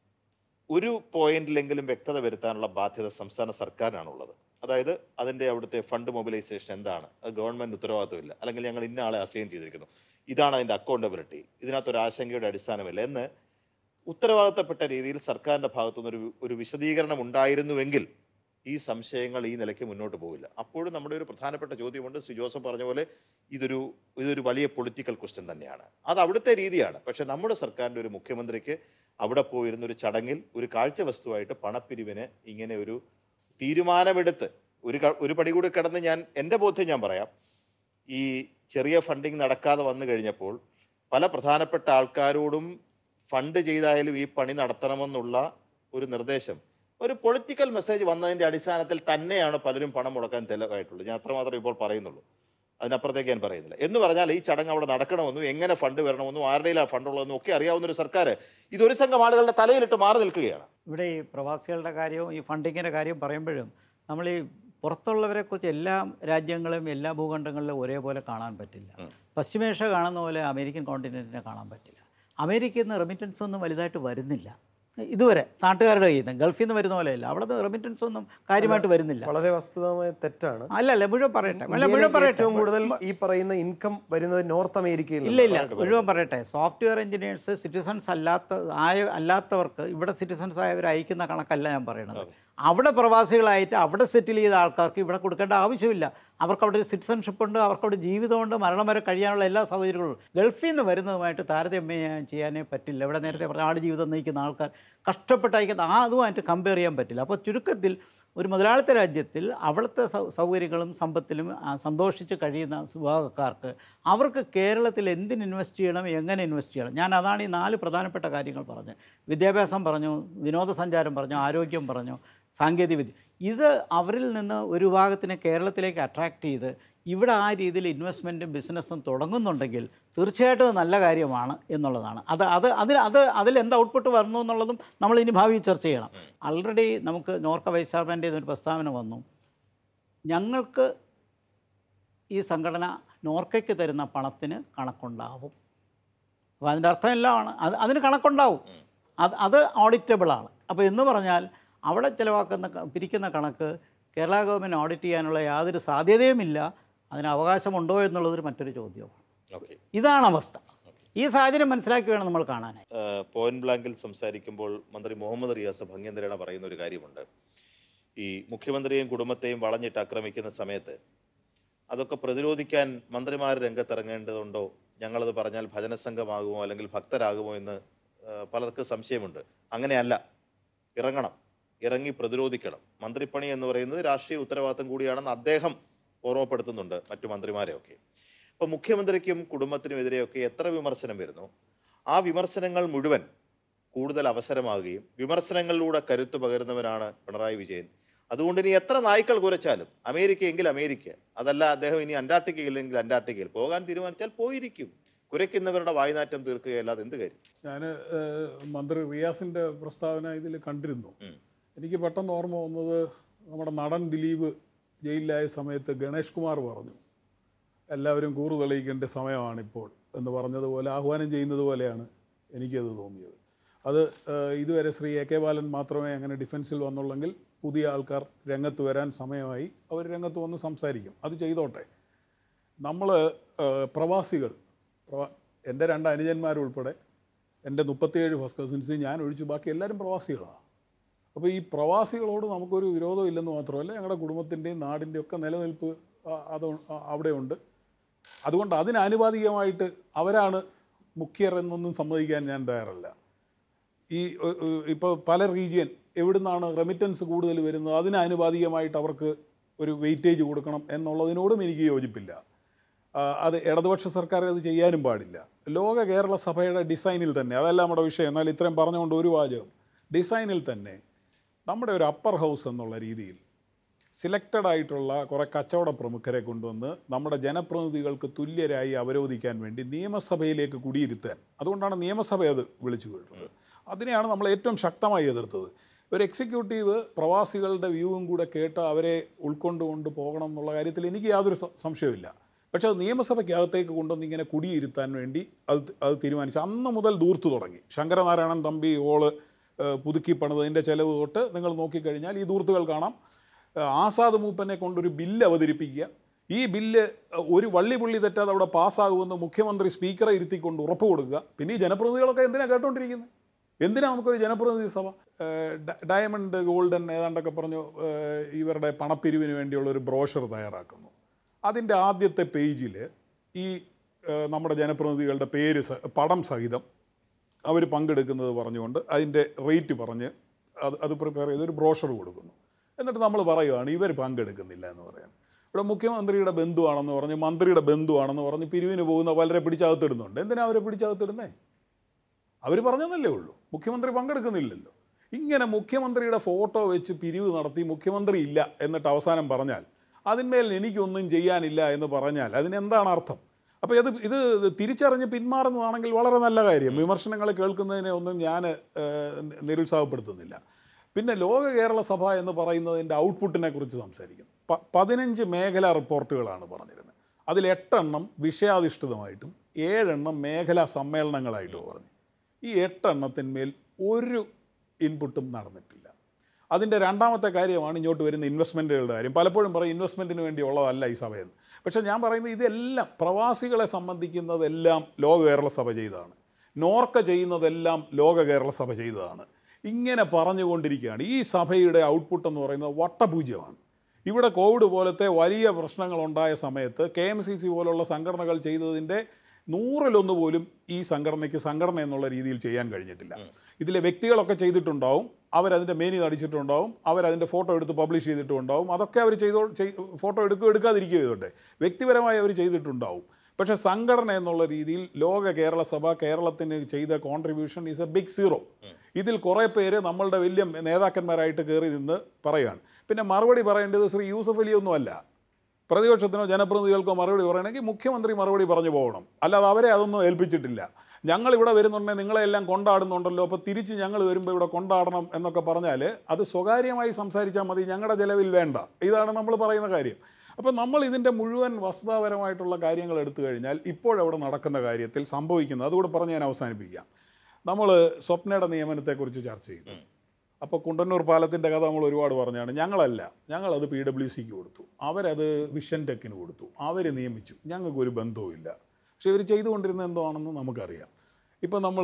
ഒരു പോയിന്റിലെങ്കിലും വ്യക്തത വരുത്താനുള്ള ബാധ്യത സംസ്ഥാന സർക്കാരിനാണുള്ളത് അതായത് അതിൻ്റെ അവിടുത്തെ ഫണ്ട് മൊബിലൈസേഷൻ എന്താണ് അത് ഗവൺമെന്റ് ഉത്തരവാദിത്വമില്ല അല്ലെങ്കിൽ ഞങ്ങൾ ഇന്ന ആളെ അസൈൻ ചെയ്തിരിക്കുന്നു ഇതാണ് അതിൻ്റെ അക്കൗണ്ടബിലിറ്റി ഇതിനകത്തൊരു ആശങ്കയുടെ അടിസ്ഥാനമില്ല എന്ന് ഉത്തരവാദിത്തപ്പെട്ട രീതിയിൽ സർക്കാരിൻ്റെ ഭാഗത്തുനിന്ന് ഒരു ഒരു വിശദീകരണം ഉണ്ടായിരുന്നുവെങ്കിൽ ഈ സംശയങ്ങൾ ഈ നിലയ്ക്ക് മുന്നോട്ട് പോകില്ല അപ്പോഴും നമ്മുടെ ഒരു പ്രധാനപ്പെട്ട ചോദ്യമുണ്ട് ശ്രീ ജോസഫ് പറഞ്ഞ പോലെ ഇതൊരു ഇതൊരു വലിയ പൊളിറ്റിക്കൽ ക്വസ്റ്റ്യൻ തന്നെയാണ് അത് അവിടുത്തെ രീതിയാണ് പക്ഷെ നമ്മുടെ സർക്കാരിൻ്റെ ഒരു മുഖ്യമന്ത്രിക്ക് അവിടെ പോയിരുന്ന ഒരു ചടങ്ങിൽ ഒരു കാഴ്ച വസ്തുവായിട്ട് പണപ്പിരിവിന് ഇങ്ങനെ ഒരു തീരുമാനമെടുത്ത് ഒരു ക- ഒരു പടി കൂടി കിടന്ന് ഞാൻ എൻ്റെ ബോധ്യം ഞാൻ പറയാം ഈ ചെറിയ ഫണ്ടിങ് നടക്കാതെ വന്നു കഴിഞ്ഞപ്പോൾ പല പ്രധാനപ്പെട്ട ആൾക്കാരോടും ഫണ്ട് ചെയ്തായാലും ഈ പണി നടത്തണമെന്നുള്ള ഒരു നിർദ്ദേശം ഒരു പൊളിറ്റിക്കൽ മെസ്സേജ് വന്നതിൻ്റെ അടിസ്ഥാനത്തിൽ തന്നെയാണ് പലരും പണം മുടക്കാൻ തെലവായിട്ടുള്ളത് ഞാൻ അത്രമാത്രം ഇപ്പോൾ പറയുന്നുള്ളൂ അതിനപ്പുറത്തേക്ക് ഞാൻ പറയുന്നില്ല എന്ന് പറഞ്ഞാൽ ഈ ചടങ്ങ് അവിടെ നടക്കണമെന്നും എങ്ങനെ ഫണ്ട് വരണമെന്നും ആരുടെയിലാണ് ഫണ്ട് ഉള്ളതെന്നും ഒക്കെ അറിയാവുന്ന ഒരു സർക്കാർ ഇതൊരു സംഘം ആളുകളുടെ തലയിലിട്ട് മാറി നിൽക്കുകയാണ് ഇവിടെ ഈ പ്രവാസികളുടെ കാര്യവും ഈ ഫണ്ടിങ്ങിൻ്റെ കാര്യം പറയുമ്പോഴും നമ്മൾ ഈ പുറത്തുള്ളവരെ കുറിച്ച് എല്ലാ രാജ്യങ്ങളും എല്ലാ ഭൂഖണ്ഡങ്ങളിലും ഒരേപോലെ കാണാൻ പറ്റില്ല പശ്ചിമേഷ്യ കാണുന്ന പോലെ അമേരിക്കൻ കോണ്ടിനെൻറ്റിനെ കാണാൻ പറ്റില്ല അമേരിക്കയിൽ നിന്ന് റെമിറ്റൻസ് ഒന്നും വലുതായിട്ട് വരുന്നില്ല ഇതുവരെ നാട്ടുകാരുടെ കയ്യിൽ നിന്ന് ഗൾഫിൽ നിന്ന് വരുന്ന പോലെയല്ല അവിടെ നിന്ന് റെമിറ്റൻസ് ഒന്നും കാര്യമായിട്ട് വരുന്നില്ല വളരെ വസ്തുതമായ തെറ്റാണ് അല്ല അല്ല മുഴുവൻ പറയട്ടെ അല്ല ഇന്ത്യയിൽ മുഴുവൻ പറയട്ടെ ഏറ്റവും കൂടുതൽ ഈ പറയുന്ന ഇൻകം വരുന്നത് നോർത്ത് അമേരിക്കയിൽ ഇല്ല ഇല്ല മുഴുവൻ പറയട്ടെ സോഫ്റ്റ്വെയർ എഞ്ചിനീയേഴ്സ് സിറ്റിസൺസ് അല്ലാത്ത ആയ അല്ലാത്തവർക്ക് ഇവിടെ സിറ്റിസൺസ് ആയവർ അയക്കുന്ന കണക്കല്ല ഞാൻ പറയണത് അവിടെ പ്രവാസികളായിട്ട് അവിടെ സെറ്റിൽ ചെയ്ത ആൾക്കാർക്ക് ഇവിടെ കൊടുക്കേണ്ട ആവശ്യമില്ല അവർക്ക് അവിടെ ഒരു സിറ്റിസൺഷിപ്പ് ഉണ്ട് അവർക്ക് അവിടെ ജീവിതമുണ്ട് മരണം വരെ കഴിയാനുള്ള എല്ലാ സൗകര്യങ്ങളും ഉണ്ട്. ഗൾഫിൽ നിന്ന് വരുന്നതുമായിട്ട് താരതമ്യം ചെയ്യാനേ പറ്റില്ല ഇവിടെ നേരത്തെ പറഞ്ഞ ആട് ജീവിതം നയിക്കുന്ന ആൾക്കാർ കഷ്ടപ്പെട്ട് അയക്കുന്ന ആ അതുമായിട്ട് കമ്പയർ ചെയ്യാൻ പറ്റില്ല അപ്പോൾ ചുരുക്കത്തിൽ ഒരു മുതലാളിത്ത രാജ്യത്തിൽ അവിടുത്തെ സൗ സൗകര്യങ്ങളും സമ്പത്തിലും ആ, സന്തോഷിച്ച് കഴിയുന്ന വിഭാഗക്കാർക്ക് അവർക്ക് കേരളത്തിൽ എന്തിന് ഇൻവെസ്റ്റ് ചെയ്യണം എങ്ങനെ ഇൻവെസ്റ്റ് ചെയ്യണം ഞാൻ അതാണ് ഈ നാല് പ്രധാനപ്പെട്ട കാര്യങ്ങൾ പറഞ്ഞത് വിദ്യാഭ്യാസം പറഞ്ഞു വിനോദസഞ്ചാരം പറഞ്ഞു ആരോഗ്യം പറഞ്ഞു സാങ്കേതികവിദ്യ ഇത് അവരിൽ നിന്ന് ഒരു വിഭാഗത്തിനെ കേരളത്തിലേക്ക് അട്രാക്റ്റ് ചെയ്ത് ഇവിടെ ആ രീതിയിൽ ഇൻവെസ്റ്റ്മെൻറ്റും ബിസിനസ്സും തുടങ്ങുന്നുണ്ടെങ്കിൽ തീർച്ചയായിട്ടും അത് നല്ല കാര്യമാണ് എന്നുള്ളതാണ് അത് അത് അതിൽ അത് അതിൽ എന്ത് ഔട്ട്പുട്ട് വരുന്നു എന്നുള്ളതും നമ്മൾ ഇനി ഭാവിയിൽ ചർച്ച ചെയ്യണം ആൾറെഡി നമുക്ക് നോർക്ക വൈസ് ചെയർമാൻ്റെ ഒരു പ്രസ്താവന വന്നു ഞങ്ങൾക്ക് ഈ സംഘടന നോർക്കയ്ക്ക് തരുന്ന പണത്തിന് കണക്കുണ്ടാവും അപ്പോൾ അതിൻ്റെ അർത്ഥം എല്ലാമാണ് അത് അതിന് കണക്കുണ്ടാവും അത് അത് ഓഡിറ്റബിൾ ആണ് അപ്പോൾ എന്ന് പറഞ്ഞാൽ അവിടെ ചിലവാക്കുന്ന ക- പിരിക്കുന്ന കണക്ക് കേരള ഗവൺമെൻറ് ഓഡിറ്റ് ചെയ്യാനുള്ള യാതൊരു സാധ്യതയുമില്ല അതിന് അവകാശമുണ്ടോ എന്നുള്ളതൊരു മറ്റൊരു ചോദ്യമാണ് ഓക്കെ ഇതാണ് അവസ്ഥ ഈ സാഹചര്യം മനസ്സിലാക്കി വേണം നമ്മൾ കാണാനായി പോയിന്റ് ബ്ലാങ്കിൽ സംസാരിക്കുമ്പോൾ മന്ത്രി മുഹമ്മദ് റിയാസ് ഭംഗ്യന്തരേണ പറയുന്ന ഒരു കാര്യമുണ്ട് ഈ മുഖ്യമന്ത്രിയെയും കുടുംബത്തെയും വളഞ്ഞിട്ട് ആക്രമിക്കുന്ന സമയത്ത് അതൊക്കെ പ്രതിരോധിക്കാൻ മന്ത്രിമാർ രംഗത്തിറങ്ങേണ്ടതുണ്ടോ ഞങ്ങളത് പറഞ്ഞാൽ ഭജന സംഘമാകുമോ അല്ലെങ്കിൽ ഭക്തരാകുമോ എന്ന് ആ, പലർക്കും സംശയമുണ്ട് അങ്ങനെയല്ല ഇറങ്ങണം ഇറങ്ങി പ്രതിരോധിക്കണം മന്ത്രിപ്പണി എന്ന് പറയുന്നത് രാഷ്ട്രീയ ഉത്തരവാദിത്തം കൂടിയാണെന്ന് അദ്ദേഹം ഓർമ്മപ്പെടുത്തുന്നുണ്ട് മറ്റു മന്ത്രിമാരെയൊക്കെ അപ്പോൾ മുഖ്യമന്ത്രിക്കും കുടുംബത്തിനുമെതിരെയൊക്കെ എത്ര വിമർശനം വരുന്നു ആ വിമർശനങ്ങൾ മുഴുവൻ കൂടുതൽ അവസരമാകുകയും വിമർശനങ്ങളിലൂടെ കരുത്ത് പകരുന്നവരാണ് പിണറായി വിജയൻ അതുകൊണ്ട് ഇനി എത്ര നായ്ക്കൾ കുരച്ചാലും അമേരിക്ക എങ്കിൽ അമേരിക്ക അതല്ല അദ്ദേഹം ഇനി അന്റാർട്ടിക്കയില്ലെങ്കിൽ അന്റാർട്ടിക്കയിൽ പോകാൻ തീരുമാനിച്ചാൽ പോയിരിക്കും കുരയ്ക്കുന്നവരുടെ വായ്നാറ്റം തീർക്കുകയല്ലാതെ എന്ത് കാര്യം ഞാൻ മന്ത്രി റിയാസിൻ്റെ പ്രസ്താവന ഇതിൽ കണ്ടിരുന്നു ഉം. എനിക്ക് പെട്ടെന്ന് ഓർമ്മ വന്നത് നമ്മുടെ നടൻ ദിലീപ് ജയിലിലായ സമയത്ത് ഗണേഷ് കുമാർ പറഞ്ഞു എല്ലാവരും കൂറു തെളിയിക്കേണ്ട സമയമാണിപ്പോൾ എന്ന് പറഞ്ഞതുപോലെ ആഹ്വാനം ചെയ്യുന്നത് പോലെയാണ് എനിക്കത് തോന്നിയത് അത് ഏഹ്, ഇതുവരെ ശ്രീ എ കെ ബാലൻ മാത്രമേ അങ്ങനെ ഡിഫൻസിൽ വന്നുള്ളെങ്കിൽ പുതിയ ആൾക്കാർ രംഗത്ത് വരാൻ സമയമായി അവർ രംഗത്ത് വന്ന് സംസാരിക്കും അത് ചെയ്തോട്ടെ നമ്മൾ പ്രവാസികൾ പ്രവാ എൻ്റെ രണ്ട് അനുജന്മാരുൾപ്പെടെ എൻ്റെ മുപ്പത്തിയേഴ് ഫസ്റ്റ് കസിൻസ് ഞാൻ ഒഴിച്ച് ബാക്കി എല്ലാവരും പ്രവാസികളാണ് അപ്പോൾ ഈ പ്രവാസികളോട് നമുക്കൊരു വിരോധം ഇല്ലെന്ന് മാത്രമല്ല ഞങ്ങളുടെ കുടുംബത്തിൻ്റെയും നാടിൻ്റെയും ഒക്കെ നിലനിൽപ്പ് ആ, അത് ആ, അവിടെയുണ്ട് അതുകൊണ്ട് അതിന് ആനുപാതികമായിട്ട് അവരാണ് മുഖ്യർ എന്നൊന്നും സമ്മതിക്കാൻ ഞാൻ തയ്യാറല്ല ഈ ഇപ്പോൾ പല റീജിയൻ എവിടുന്നാണ് റെമിറ്റൻസ് കൂടുതൽ വരുന്നത് അതിന് ആനുപാതികമായിട്ട് അവർക്ക് ഒരു വെയിറ്റേജ് കൊടുക്കണം എന്നുള്ളതിനോടും എനിക്ക് യോജിപ്പില്ല ആ, അത് ഇടതുപക്ഷ സർക്കാർ അത് ചെയ്യാനും പാടില്ല ലോക കേരള സഭയുടെ ഡിസൈനിൽ തന്നെ അതല്ല നമ്മുടെ വിഷയം എന്നാൽ ഇത്രയും പറഞ്ഞുകൊണ്ട് ഒരു വാചകം ഡിസൈനിൽ തന്നെ നമ്മുടെ ഒരു അപ്പർ ഹൗസ് എന്നുള്ള രീതിയിൽ സിലക്റ്റഡ് ആയിട്ടുള്ള കുറേ കച്ചവട പ്രമുഖരെ കൊണ്ടുവന്ന് നമ്മുടെ ജനപ്രതിനിധികൾക്ക് തുല്യരായി അവരോധിക്കാൻ വേണ്ടി നിയമസഭയിലേക്ക് കുടിയിരുത്താൻ അതുകൊണ്ടാണ് നിയമസഭ അത് വിളിച്ചു കേട്ടത് അതിനെയാണ് നമ്മൾ ഏറ്റവും ശക്തമായി എതിർത്തത് ഒരു എക്സിക്യൂട്ടീവ് പ്രവാസികളുടെ വ്യൂവും കൂടെ കേട്ട് അവരെ ഉൾക്കൊണ്ടുകൊണ്ട് പോകണം എന്നുള്ള കാര്യത്തിൽ എനിക്ക് യാതൊരു സ- സംശയവുമില്ല പക്ഷേ അത് നിയമസഭയ്ക്കകത്തേക്ക് കൊണ്ടുവന്ന് ഇങ്ങനെ കുടിയിരുത്താൻ വേണ്ടി അത് അത് തീരുമാനിച്ചു അന്ന് മുതൽ ദൂർത്തു തുടങ്ങി ശങ്കരനാരായണൻ തമ്പി ഓള് ഏഹ്, പുതുക്കി പണിതതിൻ്റെ ചെലവ് തൊട്ട് നിങ്ങൾ നോക്കിക്കഴിഞ്ഞാൽ ഈ ദൂർത്തുകൾ കാണാം ഏഹ്, ആസാദ് മൂപ്പനെ കൊണ്ടൊരു ബില്ല് അവതരിപ്പിക്കുക ഈ ബില്ല് ഏഹ്, ഒരു വള്ളി പുള്ളി തെറ്റാതെ അവിടെ പാസ്സാകുമെന്ന് മുഖ്യമന്ത്രി സ്പീക്കറെ ഇരുത്തിക്കൊണ്ട് ഉറപ്പ് കൊടുക്കുക പിന്നെ ഈ ജനപ്രതിനിധികളൊക്കെ എന്തിനാ കേട്ടോണ്ടിരിക്കുന്നത് എന്തിനാ നമുക്കൊരു ജനപ്രതിനിധി സഭ ഏഹ്, ഡ- ഡയമണ്ട് ഗോൾഡൻ ഏതാണ്ടൊക്കെ പറഞ്ഞു ഏഹ്, ഇവരുടെ പണപ്പിരിവിന് വേണ്ടിയുള്ള ഒരു ബ്രോഷർ തയ്യാറാക്കുന്നു അതിൻ്റെ ആദ്യത്തെ പേജിൽ ഈ ഏഹ്, നമ്മുടെ ജനപ്രതിനിധികളുടെ പേര് സ- പടം സഹിതം അവർ പങ്കെടുക്കുന്നത് പറഞ്ഞുകൊണ്ട് അതിൻ്റെ റേറ്റ് പറഞ്ഞ് അത് അത് പ്രിപ്പയർ ചെയ്ത് ഒരു ബ്രോഷർ കൊടുക്കുന്നു എന്നിട്ട് നമ്മൾ പറയുകയാണ് ഇവർ പങ്കെടുക്കുന്നില്ല എന്ന് പറയാൻ ഇവിടെ മുഖ്യമന്ത്രിയുടെ ബന്ധുവാണെന്ന് പറഞ്ഞ് മന്ത്രിയുടെ ബന്ധുവാണെന്ന് പറഞ്ഞ് പിരിവിന് പോകുന്ന പലരെ പിടിച്ചകത്തിടുന്നുണ്ട് എന്തിനാ അവരെ പിടിച്ചകത്തിടുന്നേ അവർ പറഞ്ഞതല്ലേ ഉള്ളൂ മുഖ്യമന്ത്രി പങ്കെടുക്കുന്നില്ലല്ലോ ഇങ്ങനെ മുഖ്യമന്ത്രിയുടെ ഫോട്ടോ വെച്ച് പിരിവ് നടത്തി മുഖ്യമന്ത്രി ഇല്ല എന്നിട്ട് അവസാനം പറഞ്ഞാൽ അതിന്മേൽ എനിക്കൊന്നും ചെയ്യാനില്ല എന്ന് പറഞ്ഞാൽ അതിനെന്താണ് അർത്ഥം അപ്പോൾ ഇത് ഇത് തിരിച്ചറിഞ്ഞ് പിന്മാറുന്നതാണെങ്കിൽ വളരെ നല്ല കാര്യം വിമർശനങ്ങൾ കേൾക്കുന്നതിനെ ഒന്നും ഞാൻ നിരുത്സാഹപ്പെടുത്തുന്നില്ല പിന്നെ ലോക കേരള സഭ എന്ന് പറയുന്നതിൻ്റെ ഔട്ട്പുട്ടിനെ കുറിച്ച് സംസാരിക്കുന്നു പ- പതിനഞ്ച് മേഖലാ റിപ്പോർട്ടുകളാണ് പറഞ്ഞിരുന്നത് അതിൽ എട്ടെണ്ണം വിഷയാധിഷ്ഠിതമായിട്ടും ഏഴെണ്ണം മേഖലാ സമ്മേളനങ്ങളായിട്ടും പറഞ്ഞു ഈ എട്ടെണ്ണത്തിന്മേൽ ഒരു ഇൻപുട്ടും നടന്നിട്ടില്ല അതിൻ്റെ രണ്ടാമത്തെ കാര്യമാണ് ഇങ്ങോട്ട് വരുന്ന ഇൻവെസ്റ്റ്മെൻറ്റുകളുടെ കാര്യം പലപ്പോഴും പറയും ഇൻവെസ്റ്റ്മെൻറ്റിന് വേണ്ടിയുള്ളതല്ല ഈ സഭയെന്ന് പക്ഷേ ഞാൻ പറയുന്നത് ഇതെല്ലാം പ്രവാസികളെ സംബന്ധിക്കുന്നതെല്ലാം ലോക കേരള സഭ ചെയ്തതാണ് നോർക്ക ചെയ്യുന്നതെല്ലാം ലോക കേരള സഭ ചെയ്തതാണ് ഇങ്ങനെ പറഞ്ഞുകൊണ്ടിരിക്കുകയാണ് ഈ സഭയുടെ ഔട്ട്പുട്ട് എന്ന് പറയുന്നത് വട്ടപൂജ്യമാണ് ഇവിടെ കോവിഡ് പോലത്തെ വലിയ പ്രശ്നങ്ങൾ ഉണ്ടായ സമയത്ത് കെ എം സി സി പോലുള്ള സംഘടനകൾ ചെയ്തതിൻ്റെ നൂറിലൊന്ന് പോലും ഈ സംഘടനയ്ക്ക് സംഘടന എന്നുള്ള രീതിയിൽ ചെയ്യാൻ കഴിഞ്ഞിട്ടില്ല ഇതിലെ വ്യക്തികളൊക്കെ ചെയ്തിട്ടുണ്ടാവും അവരതിൻ്റെ മേനി നടിച്ചിട്ടുണ്ടാവും അവരതിൻ്റെ ഫോട്ടോ എടുത്ത് പബ്ലിഷ് ചെയ്തിട്ടുണ്ടാവും അതൊക്കെ അവർ ചെയ്തോ ചെയ് ഫോട്ടോ എടുക്കുക എടുക്കാതിരിക്കുക ചെയ്തോട്ടെ വ്യക്തിപരമായി അവർ ചെയ്തിട്ടുണ്ടാവും പക്ഷേ സംഘടന എന്നുള്ള രീതിയിൽ ലോക കേരള സഭ കേരളത്തിന് ചെയ്ത contribution is a big zero ഇതിൽ കുറേ പേര് നമ്മളുടെ വലിയ നേതാക്കന്മാരായിട്ട് കയറി നിന്ന് പറയുകയാണ് പിന്നെ മറുപടി പറയേണ്ടത് ശ്രീ യൂസഫ് അലി ഒന്നുമല്ല പ്രതിപക്ഷത്തിനോ ജനപ്രതിനിധികൾക്കോ മറുപടി പറയണമെങ്കിൽ മുഖ്യമന്ത്രി മറുപടി പറഞ്ഞു പോകണം അല്ലാതെ അവരെ അതൊന്നും ഏൽപ്പിച്ചിട്ടില്ല ഞങ്ങൾ ഇവിടെ വരുന്നുണ്ടെങ്കിൽ നിങ്ങളെല്ലാം കൊണ്ടാടുന്നുണ്ടല്ലോ അപ്പോൾ തിരിച്ച് ഞങ്ങൾ വരുമ്പോൾ ഇവിടെ കൊണ്ടാടണം എന്നൊക്കെ പറഞ്ഞാൽ അത് സ്വകാര്യമായി സംസാരിച്ചാൽ മതി ഞങ്ങളുടെ ചെലവിൽ വേണ്ട ഇതാണ് നമ്മൾ പറയുന്ന കാര്യം അപ്പോൾ നമ്മൾ ഇതിൻ്റെ മുഴുവൻ വസ്തുതാപരമായിട്ടുള്ള കാര്യങ്ങൾ എടുത്തു കഴിഞ്ഞാൽ ഇപ്പോഴവിടെ നടക്കുന്ന കാര്യത്തിൽ സംഭവിക്കുന്നത് അതുകൂടെ പറഞ്ഞ് ഞാൻ അവസാനിപ്പിക്കാം നമ്മൾ സ്വപ്നയുടെ നിയമനത്തെക്കുറിച്ച് ചർച്ച ചെയ്തു അപ്പോൾ കുണ്ടന്നൂർ പാലത്തിൻ്റെ കഥ നമ്മൾ ഒരുപാട് പറഞ്ഞാണ് ഞങ്ങളല്ല ഞങ്ങളത് പി ഡബ്ല്യു സിക്ക് കൊടുത്തു അവരത് വിഷൻ ടെക്കിന് കൊടുത്തു അവർ നിയമിച്ചു ഞങ്ങൾക്ക് ഒരു ബന്ധവുമില്ല പക്ഷേ ഇവർ ചെയ്തുകൊണ്ടിരുന്നത് എന്താണെന്ന് നമുക്കറിയാം ഇപ്പം നമ്മൾ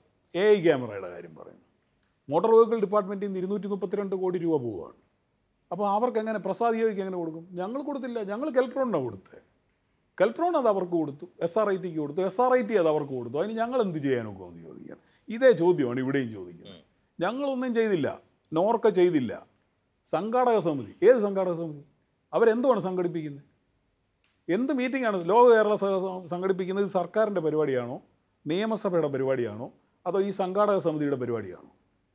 എ ഐ ക്യാമറയുടെ കാര്യം പറയുന്നു മോട്ടോർ വെഹിക്കിൾ ഡിപ്പാർട്ട്മെൻറ്റിൽ നിന്ന് ഇരുന്നൂറ്റി മുപ്പത്തിരണ്ട് കോടി രൂപ പോവുകയാണ് അപ്പോൾ അവർക്ക് എങ്ങനെ പ്രസാദ് യോയ്ക്ക് എങ്ങനെ കൊടുക്കും ഞങ്ങൾ കൊടുത്തില്ല ഞങ്ങൾ കെൽട്രോണിനാണ് കൊടുത്തത് കെൽട്രോൺ അത് അവർക്ക് കൊടുത്തു എസ് ആർ ഐ ടിക്ക് കൊടുത്തു എസ് ആർ ഐ ടി അത് അവർക്ക് കൊടുത്തു അതിന് ഞങ്ങൾ എന്ത് ചെയ്യാനൊക്കെ എന്ന് ചോദിക്കാൻ ഇതേ ചോദ്യമാണ് ഇവിടെയും ചോദിക്കുന്നത് ഞങ്ങളൊന്നും ചെയ്തില്ല നോർക്ക ചെയ്തില്ല സംഘാടക സമിതി ഏത് സംഘാടക സമിതി അവരെന്തുമാണ് സംഘടിപ്പിക്കുന്നത് എന്ത് മീറ്റിംഗാണ് ലോക കേരള സഭ സം- സംഘടിപ്പിക്കുന്നത് ഇത് സർക്കാരിൻ്റെ പരിപാടിയാണോ നിയമസഭയുടെ പരിപാടിയാണോ അതോ ഈ സംഘാടക സമിതിയുടെ പരിപാടിയാണോ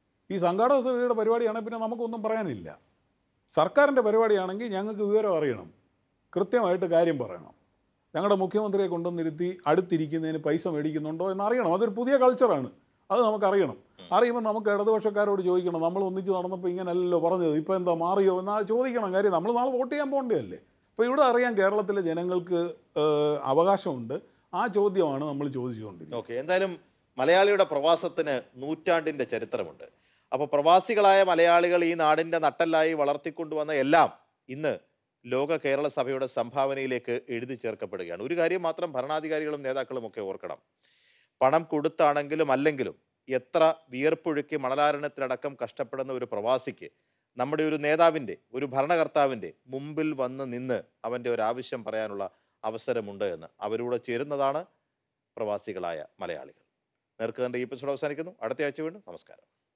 ഈ സംഘാടക സമിതിയുടെ പരിപാടിയാണെങ്കിൽ പിന്നെ നമുക്കൊന്നും പറയാനില്ല സർക്കാരിൻ്റെ പരിപാടിയാണെങ്കിൽ ഞങ്ങൾക്ക് വിവരം അറിയണം കൃത്യമായിട്ട് കാര്യം പറയണം ഞങ്ങളുടെ മുഖ്യമന്ത്രിയെ കൊണ്ടുവന്നിരുത്തി അടുത്തിരിക്കുന്നതിന് പൈസ മേടിക്കുന്നുണ്ടോ എന്ന് അറിയണം അതൊരു പുതിയ കൾച്ചറാണ് അത് നമുക്കറിയണം അറിയുമ്പോൾ നമുക്ക് ഇടതുപക്ഷക്കാരോട് ചോദിക്കണം നമ്മൾ ഒന്നിച്ച് നടന്നപ്പോൾ ഇങ്ങനല്ലല്ലോ പറഞ്ഞത് ഇപ്പോൾ എന്താ മാറിയോ എന്നാ ചോദിക്കണം കാര്യം നമ്മൾ നാളെ വോട്ട് ചെയ്യാൻ പോകേണ്ടതല്ലേ അപ്പോൾ ഇവിടെ അറിയാം കേരളത്തിലെ ജനങ്ങൾക്ക് ഏഹ്, അവകാശമുണ്ട് ആ ചോദ്യമാണ് നമ്മൾ ചോദിച്ചുകൊണ്ടിരിക്കുന്നത് ഓക്കെ എന്തായാലും മലയാളിയുടെ പ്രവാസത്തിന് നൂറ്റാണ്ടിന്റെ ചരിത്രമുണ്ട് അപ്പോൾ പ്രവാസികളായ മലയാളികൾ ഈ നാടിന്റെ നട്ടല്ലായി വളർത്തിക്കൊണ്ടുവന്ന എല്ലാം ഇന്ന് ലോക കേരള സഭയുടെ സംഭാവനയിലേക്ക് എഴുതി ചേർക്കപ്പെടുകയാണ് ഒരു കാര്യം മാത്രം ഭരണാധികാരികളും നേതാക്കളും ഒക്കെ ഓർക്കണം പണം കൊടുത്താണെങ്കിലും അല്ലെങ്കിലും എത്ര വിയർപ്പൊഴുക്കി മണലാരണത്തിലടക്കം കഷ്ടപ്പെടുന്ന ഒരു പ്രവാസിക്ക് നമ്മുടെ ഒരു നേതാവിൻ്റെ ഒരു ഭരണകർത്താവിൻ്റെ മുമ്പിൽ വന്ന് നിന്ന് അവൻ്റെ ഒരു ആവശ്യം പറയാനുള്ള അവസരമുണ്ട് എന്ന് അവരൂടെ ചേരുന്നതാണ് പ്രവാസികളായ മലയാളികൾ നേർക്ക് തന്റെ ഈ എപ്പിസോഡ് അവസാനിക്കുന്നു അടുത്ത ആഴ്ച വീണ്ടും നമസ്കാരം